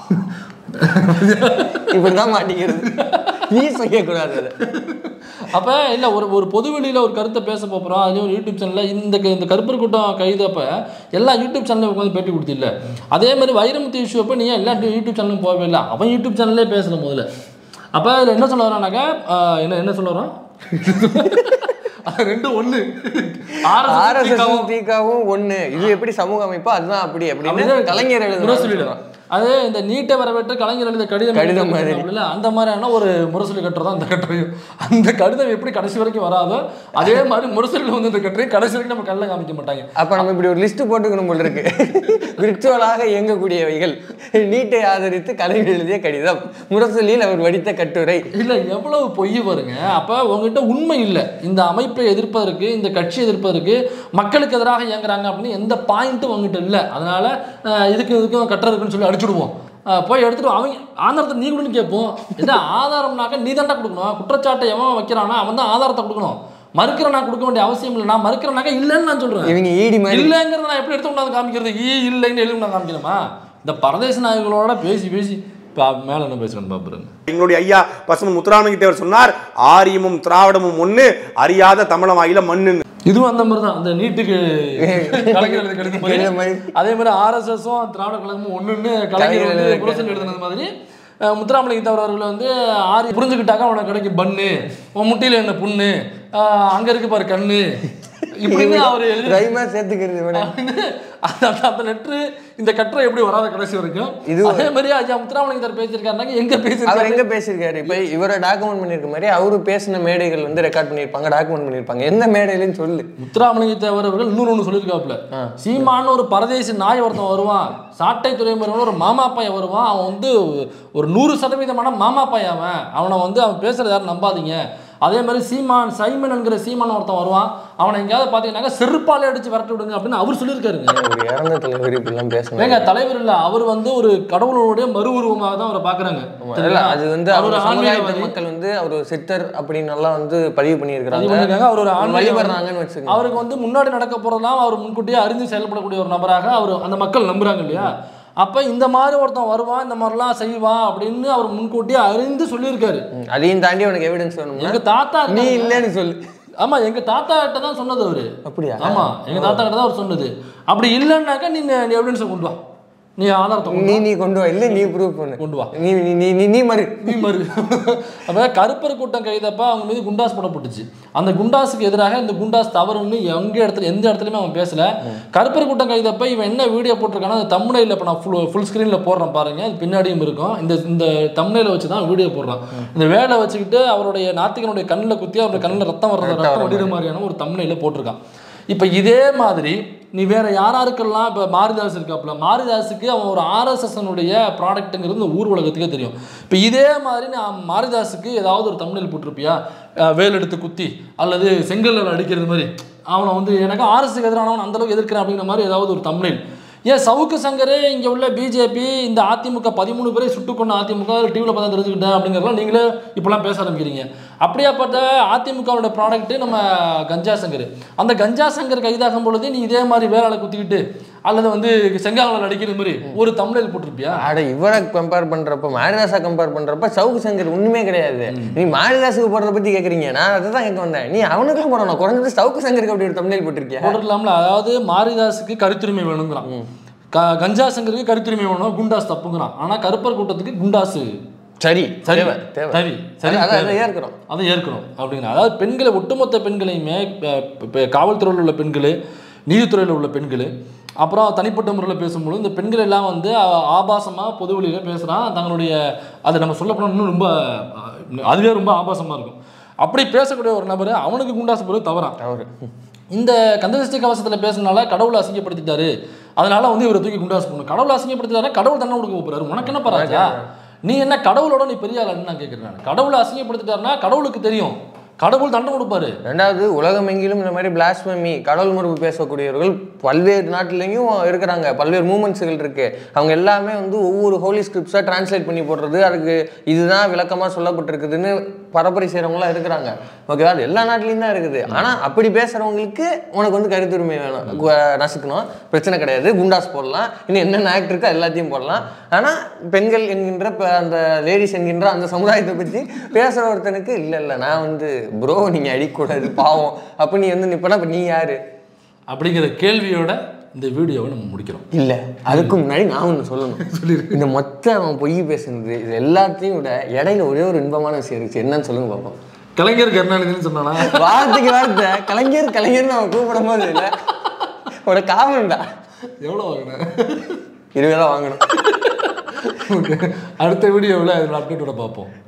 இப்படிதான் மாட்டிக்கிறது நீ செய்யக்கூடாது அதை அப்போ இல்லை ஒரு ஒரு பொதுவெளியில் ஒரு கருத்தை பேச போகிறோம் அதுலேயும் ஒரு யூடியூப் சேனலில் இந்த க- இந்த கருப்பர் கூட்டம் கைதப்ப எல்லா யூடியூப் சேனலும் உட்காந்து பேட்டி கொடுத்தில்ல அதே மாதிரி வைரமுத்து இஷ்யூ அப்போ நீ ஏன் எல்லா யூடியூப் சேனலும் போகவே இல்லை அவன் யூடியூப் சேனல்லே பேசல முதல்ல அப்போ அதில் என்ன சொல்ல வரானாக்கா ஆஹ், என்ன என்ன சொல்ல வரான் அது ரெண்டும் ஒன்று ஆர்எஸ்எஸ் தீகாவும் ஒண்ணு இது எப்படி சமூக அமைப்போ அதுதான் அப்படி அப்படின்னு கலைஞர் எழுதுறாரு. முரசொலியிடம் அது இந்த நீட்டை வரவேற்று கலைஞர் எழுதிய கடிதம் கடிதம் மாதிரி. இல்ல அந்த மாதிரியான ஒரு முரசொலி கட்டுறது தான் அந்த கட்டுரையும் அந்த கடிதம் எப்படி கடைசி வரைக்கும் வராதோ அதே மாதிரி முரசொலியில் வந்து இந்த கட்டுரையும் கடைசி வரைக்கும் நம்ம கல்ல காமிக்க மாட்டாங்க அப்ப நம்ம இப்படி ஒரு லிஸ்ட் போட்டுக்கணும் போல இருக்கு விர்ச்சுவலாக இயங்கக்கூடியவைகள் நீட்டை ஆதரித்து கலைஞர் எழுதிய கடிதம் முரசொலியில் அவர் வடித்த கட்டுரை இல்ல எவ்வளவு பொய் வருங்க அப்ப உங்ககிட்ட உண்மை இல்லை இந்த அமைப்பை எதிர்ப்பதற்கு இந்த கட்சி எதிர்ப்பதற்கு மக்களுக்கு எதிராக இயங்குறாங்க அப்படின்னு எந்த பாயிண்ட்டும் உங்ககிட்ட இல்லை அதனால அஹ், இதுக்கு இதுக்கும் கட்டுரை இருக்குன்னு சொல்லி அடிச்சுடுவோம் அஹ், போய் எடுத்துட்டு வா. அவங்க ஆதாரத்தை நீ கொடுன்னு கேட்போம் என்ன ஆதாரம்னாக்க நீ தாண்டா கொடுக்கணும் குற்றச்சாட்டை எவன் வைக்கிறானா அவன் தான் ஆதாரத்தை கொடுக்கணும் மறுக்கிறனா கொடுக்க வேண்டிய அவசியம் இல்லை நான் மறுக்கிறனாக்கா இல்லைன்னு நான் சொல்றேன் இவங்க ஈடி மாதிரி இல்லைங்கிறத நான் எப்படி எடுத்து கொண்டாந்து காமிக்கிறது ஈ இல்லைன்னு எழுதி நான் காமிக்கணுமா இந்த பரதேச நாயகளோட பேசி பேசி இப்போ மேலே என்ன பேசுகிறேன்னு பார்ப்புறேங்க எங்களுடைய ஐயா பசுமன் முத்துராமலிங்க தேவர் சொன்னார் ஆரியமும் திராவிடமும் ஒண்ணு அறியாத தமிழமாயில மண்ணு இதுவும் அந்த மாதிரி தான் அந்த நீட்டுக்கு கலைஞர் எழுதி கடிதம் மாதிரி. எழுதுன மாதிரி. அதே மாதிரி ஆர்எஸ்எஸும் திராவிட கழகமும் ஒண்ணுன்னு கலைஞர் வந்து கலைஞர் புரசல் எழுதுனது மாதிரி அஹ், முத்துராமலிங்க தேவர் அவர்கள் வந்து ஆரி புரிஞ்சுக்கிட்டாக்கா உனக்கு கிடைக்கும் பண்ணு உன் முட்டியில என்ன புண்ணு அஹ், அங்க இருக்கு பாரு கண்ணு இப்படின்னு அவர் எழுதி ரைமா சேர்த்துக்கிறது இவனை. அந்த அந்த- அந்த லெட்ரு இந்த கட்டுரை எப்படி வராத கடைசி வரைக்கும் இது அதே மாதிரி ஐயா முத்துராமலிங்க தேவர் பேசியிருக்காருனாக்க எங்க அவர் பேசியிருக்காரு எங்க பேசியிருக்காரு இப்ப இவரை டாக்குமெண்ட் பண்ணிருக்க மாதிரி அவரு பேசின மேடைகள் வந்து ரெக்கார்ட் பண்ணிருப்பாங்க டாக்குமெண்ட் பண்ணிருப்பாங்க எந்த மேடையிலன்னு சொல்லு முத்துராமலிங்க தேவர் அவர்கள் இன்னொரு ஒன்று சொல்லியிருக்காப்புல சீமான்னு ஒரு பரதேசி நாய் ஒருத்தன் வருவான் சாட்டை துறைமுறைவன் ஒரு மாமா பையன் வருவான் அவன் வந்து ஒரு நூறு சதவீதமான மாமா பையன் அவன் அவனை வந்து அவன் பேசுறது யாரும் நம்பாதீங்க அதே மாதிரி சீமான் சைமன் என்கிற சீமான் ஒருத்தன் வருவான் அவனை எங்கேயாவது பார்த்தீங்கன்னாக்கா செருப்பாலே அடிச்சு விரட்டி விடுங்க அப்படின்னு அவர் சொல்லியிருக்காருங்க ஒரு இறந்த தலைவர் இப்படிலாம் பேசணும் ஏங்க தலைவர் இல்ல அவர் வந்து ஒரு கடவுளுடைய மறு உருவமாக தான் அவரை பாக்குறாங்க இல்ல அது வந்து அவர் அவர் ஒரு சமுதாயத்து ஆன்மீகவாதி. மக்கள் வந்து அவர் ஒரு சித்தர் அப்படின்னு எல்லாம் வந்து பதிவு பண்ணியிருக்கிறாங்க பண்ணியிருக்காங்க. அவர் ஒரு ஆன்மீகவாதி. வழிபடுறாங்கன்னு வச்சுக்கோங்க அவருக்கு வந்து முன்னாடி நடக்க போறதெல்லாம் அவர் முன்கூட்டியே அறிஞ்சு செயல்படக்கூடிய ஒரு நபராக அவர் அந்த மக்கள் நம்புறாங்க இல்லையா அப்ப இந்த மாதிரி ஒருத்தன் வருவான் இந்த மாதிரிலாம் செய்வான் அப்படின்னு அவர் முன்கூட்டியே அறிந்து சொல்லியிருக்காரு ம், அதையும் தாண்டி உனக்கு எவிடன்ஸ் வேணும்னா எங்க தாத்தா நீ இருக்காங்க. இல்லைன்னு சொல்லு ஆமா எங்க தாத்தா கிட்ட தான் சொன்னது அவரு அப்படியா ஆமா எங்க தாத்தா கிட்ட தான் அவர் சொன்னது அப்படி இல்லைன்னாக்கா நீ எவிடன்ஸை கொண்டு வா நீ ஆதாரத்தை கொண்டு நீ வா. நீ கொண்டு வா இல்ல நீ ப்ரூவ் பண்ணு கொண்டு வா நீ நீ நீ நீ நீ மறு நீ மறு அப்போ கருப்பர் கூட்டம் கைதப்ப அவங்க மீது குண்டாஸ் போடப்பட்டுச்சு அந்த குண்டாஸுக்கு எதிராக இந்த குண்டாஸ் தவறுன்னு எங்க இடத்துல எந்த இடத்துலையுமே அவன் பேசல கருப்பர் கூட்டம் கைதப்ப இவன் என்ன வீடியோ போட்டிருக்கானோ அந்த தமிழில் இப்போ நான் ஃபுல் ஃபுல் ஸ்க்ரீனில் போடுறேன் பாருங்க அது பின்னாடியும் இருக்கும் இந்த இந்த தமிழில் வச்சு தான் வீடியோ போடுறான் இந்த வேலை வச்சுக்கிட்டு அவருடைய நாத்திகனுடைய கண்ணில் குத்தி அவருடைய கண்ணில் ரத்தம் வர்றது ரத்தம் வடிகிற மாதிரியான ஒரு தமிழில் போட்டிருக்கான் இப்போ இதே மாதிரி நீ வேற யாராருக்கெல்லாம் இப்போ மாரிதாஸ் இருக்காப்புல மாரிதாஸுக்கு அவன் ஒரு ஆர்எஸ்எஸ்னுடைய ப்ராடக்ட்டுங்கிறது இந்த ஊர் உலகத்துக்கே தெரியும் இப்போ இதே மாதிரி நான் மாரிதாஸுக்கு ஏதாவது ஒரு தமிழில் போட்டிருப்பியா அஹ் வேல் எடுத்து குத்தி அல்லது செங்கல்ல அடிக்கிறது மாதிரி அவனை வந்து எனக்கு ஆர்எஸ்க்கு எதிரானவன் அந்த அளவுக்கு எதிர்க்கிறேன் அப்படிங்கிற மாதிரி ஏதாவது ஒரு தமிழில் ஏன் சவுக்கு சங்கரே இங்கே உள்ள பிஜேபி இந்த அதிமுக பதிமூணு பேரை சுட்டுக்கொண்ட அதிமுக டிவியில் பார்த்தா தெரிஞ்சுக்கிட்டேன் அப்படிங்கிறதெல்லாம் நீங்களே இப்போலாம் பேச ஆரம்பிக்கிறீங்க அப்படியாப்பட்ட அதிமுகவோட ப்ராடக்ட்டு நம்ம கஞ்சா சங்கர் அந்த கஞ்சா சங்கர் கைதாகும் பொழுது நீ இதே மாதிரி வேளாளை குத்திக்கிட்டு அல்லது வந்து செங்காவில் அடிக்கிற மாதிரி ஒரு தமிழில் போட்டிருப்பியா அட இவரை கம்பேர் பண்றப்ப மாரிதாசா கம்பேர் பண்றப்ப சவுக்கு சங்கர் ஒண்ணுமே கிடையாது நீ மாரிதாசுக்கு போடுறத பத்தி கேக்குறீங்க நான் அதை தான் கேட்க வந்தேன் நீ அவனுக்குலாம் போடணும் குறைஞ்சது சவுக்கு சங்கருக்கு அப்படி ஒரு தமிழில் போட்டிருக்கியா போட்டுக்கலாம்ல அதாவது மாரிதாஸுக்கு கருத்துரிமை வேணுங்கிறான் க கஞ்சா சங்கருக்கு கருத்துரிமை வேணும் குண்டாஸ் தப்புங்கிறான் ஆனால் கருப்பர் கூட்டத்துக்கு குண்டாசு சரி சரி தேவை தேவை சரி சரி அதான் அதை தேவை. ஏற்கிறோம் அதை ஏற்கணும் அப்படிங்கிற அதாவது பெண்களை ஒட்டுமொத்த பெண்களையுமே இப்போ காவல்துறையில் உள்ள பெண்கள் நீதித்துறையில் உள்ள பெண்கள் அப்புறம் தனிப்பட்ட முறையில் பேசும்பொழுது இந்த பெண்கள் எல்லாம் வந்து ஆபாசமாக பொது வெளியில் பேசுகிறான் தங்களுடைய அதை நம்ம சொல்ல போனால் இன்னும் ரொம்ப அஹ், அதுவே ரொம்ப ஆபாசமாக இருக்கும் அப்படி பேசக்கூடிய ஒரு நபர் அவனுக்கு குண்டாசு போது தவறான் அவரு இந்த கந்தசஷ்டி கவசத்தில் பேசுனால கடவுளை அசிங்கப்படுத்திட்டாரு அதனால வந்து இவரை தூக்கி குண்டாஸ் பண்ணணும் கடவுளை அசிங்கப்படுத்திட்டாரு கடவுள் தண்டனை கொடுக்க போறாரு உனக்கு என்ன பராஜா நீ என்ன கடவுளோட நீ பெரிய ஆளான்னு நான் கேட்குறேன் நான். கடவுளை அசிங்கப்படுத்திட்டாருன்னா கடவுளுக்கு தெரியும் கடவுள் தண்டனை கொடுப்பாரு ரெண்டாவது உலகமெங்கிலும் இந்த மாதிரி பிளாஸ்மமி கடவுள் மறுப்பு பேசக்கூடியவர்கள் பல்வேறு நாட்டிலையும் இருக்கிறாங்க பல்வேறு மூமெண்ட்ஸுகள் இருக்கு அவங்க எல்லாமே வந்து ஒவ்வொரு ஹோலி ஸ்கிரிப்ட்ஸாக டிரான்ஸ்லேட் பண்ணி போடுறது அதுக்கு இதுதான் விளக்கமாக சொல்லப்பட்டிருக்குதுன்னு பரப்புரை செய்கிறவங்களாம் இருக்கிறாங்க ஓகேவா அது எல்லா நாட்டிலையும் தான் இருக்குது ஆனால் அப்படி பேசுகிறவங்களுக்கு உனக்கு வந்து கருத்துரிமை வேணும் கு- நசுக்கணும் பிரச்சனை கிடையாது குண்டாஸ் போடலாம் இன்னும் என்னென்ன ஆக்ட் இருக்கோ எல்லாத்தையும் போடலாம் ஆனால் பெண்கள் என்கின்ற ப- அந்த லேடிஸ் என்கின்ற அந்த சமுதாயத்தை பற்றி பேசுகிற ஒருத்தனுக்கு இல்லை இல்லை நான் வந்து ப்ரோ நீங்கள் அடிக்கக்கூடாது பாவம் அப்போ நீ வந்து நிப்பனா அப்போ நீ யாரு அப்படிங்கிற கேள்வியோட இந்த வீடியோவை நம்ம முடிக்கிறோம் இல்லை அதுக்கு முன்னாடி நான் ஒன்று சொல்லணும் இந்த மொத்த அவன் பொய் பேசுனது இது எல்லாத்தையும் விட இடையில ஒரே ஒரு இன்பமான விஷயம் இருந்துச்சு என்னன்னு சொல்லுங்க பார்ப்போம் கலைஞர் கருணாநிதினு சொன்னானா வார்த்தைக்கு வார்த்தை கலைஞர் கலைஞர்னு அவன் கூப்பிடும் போது இல்லை ஒரு காரணம்டா எவ்வளோ வாங்கினேன் இருபதா வாங்கணும் அடுத்த வீடியோவில் அதில் அப்டேட்டோட பார்ப்போம்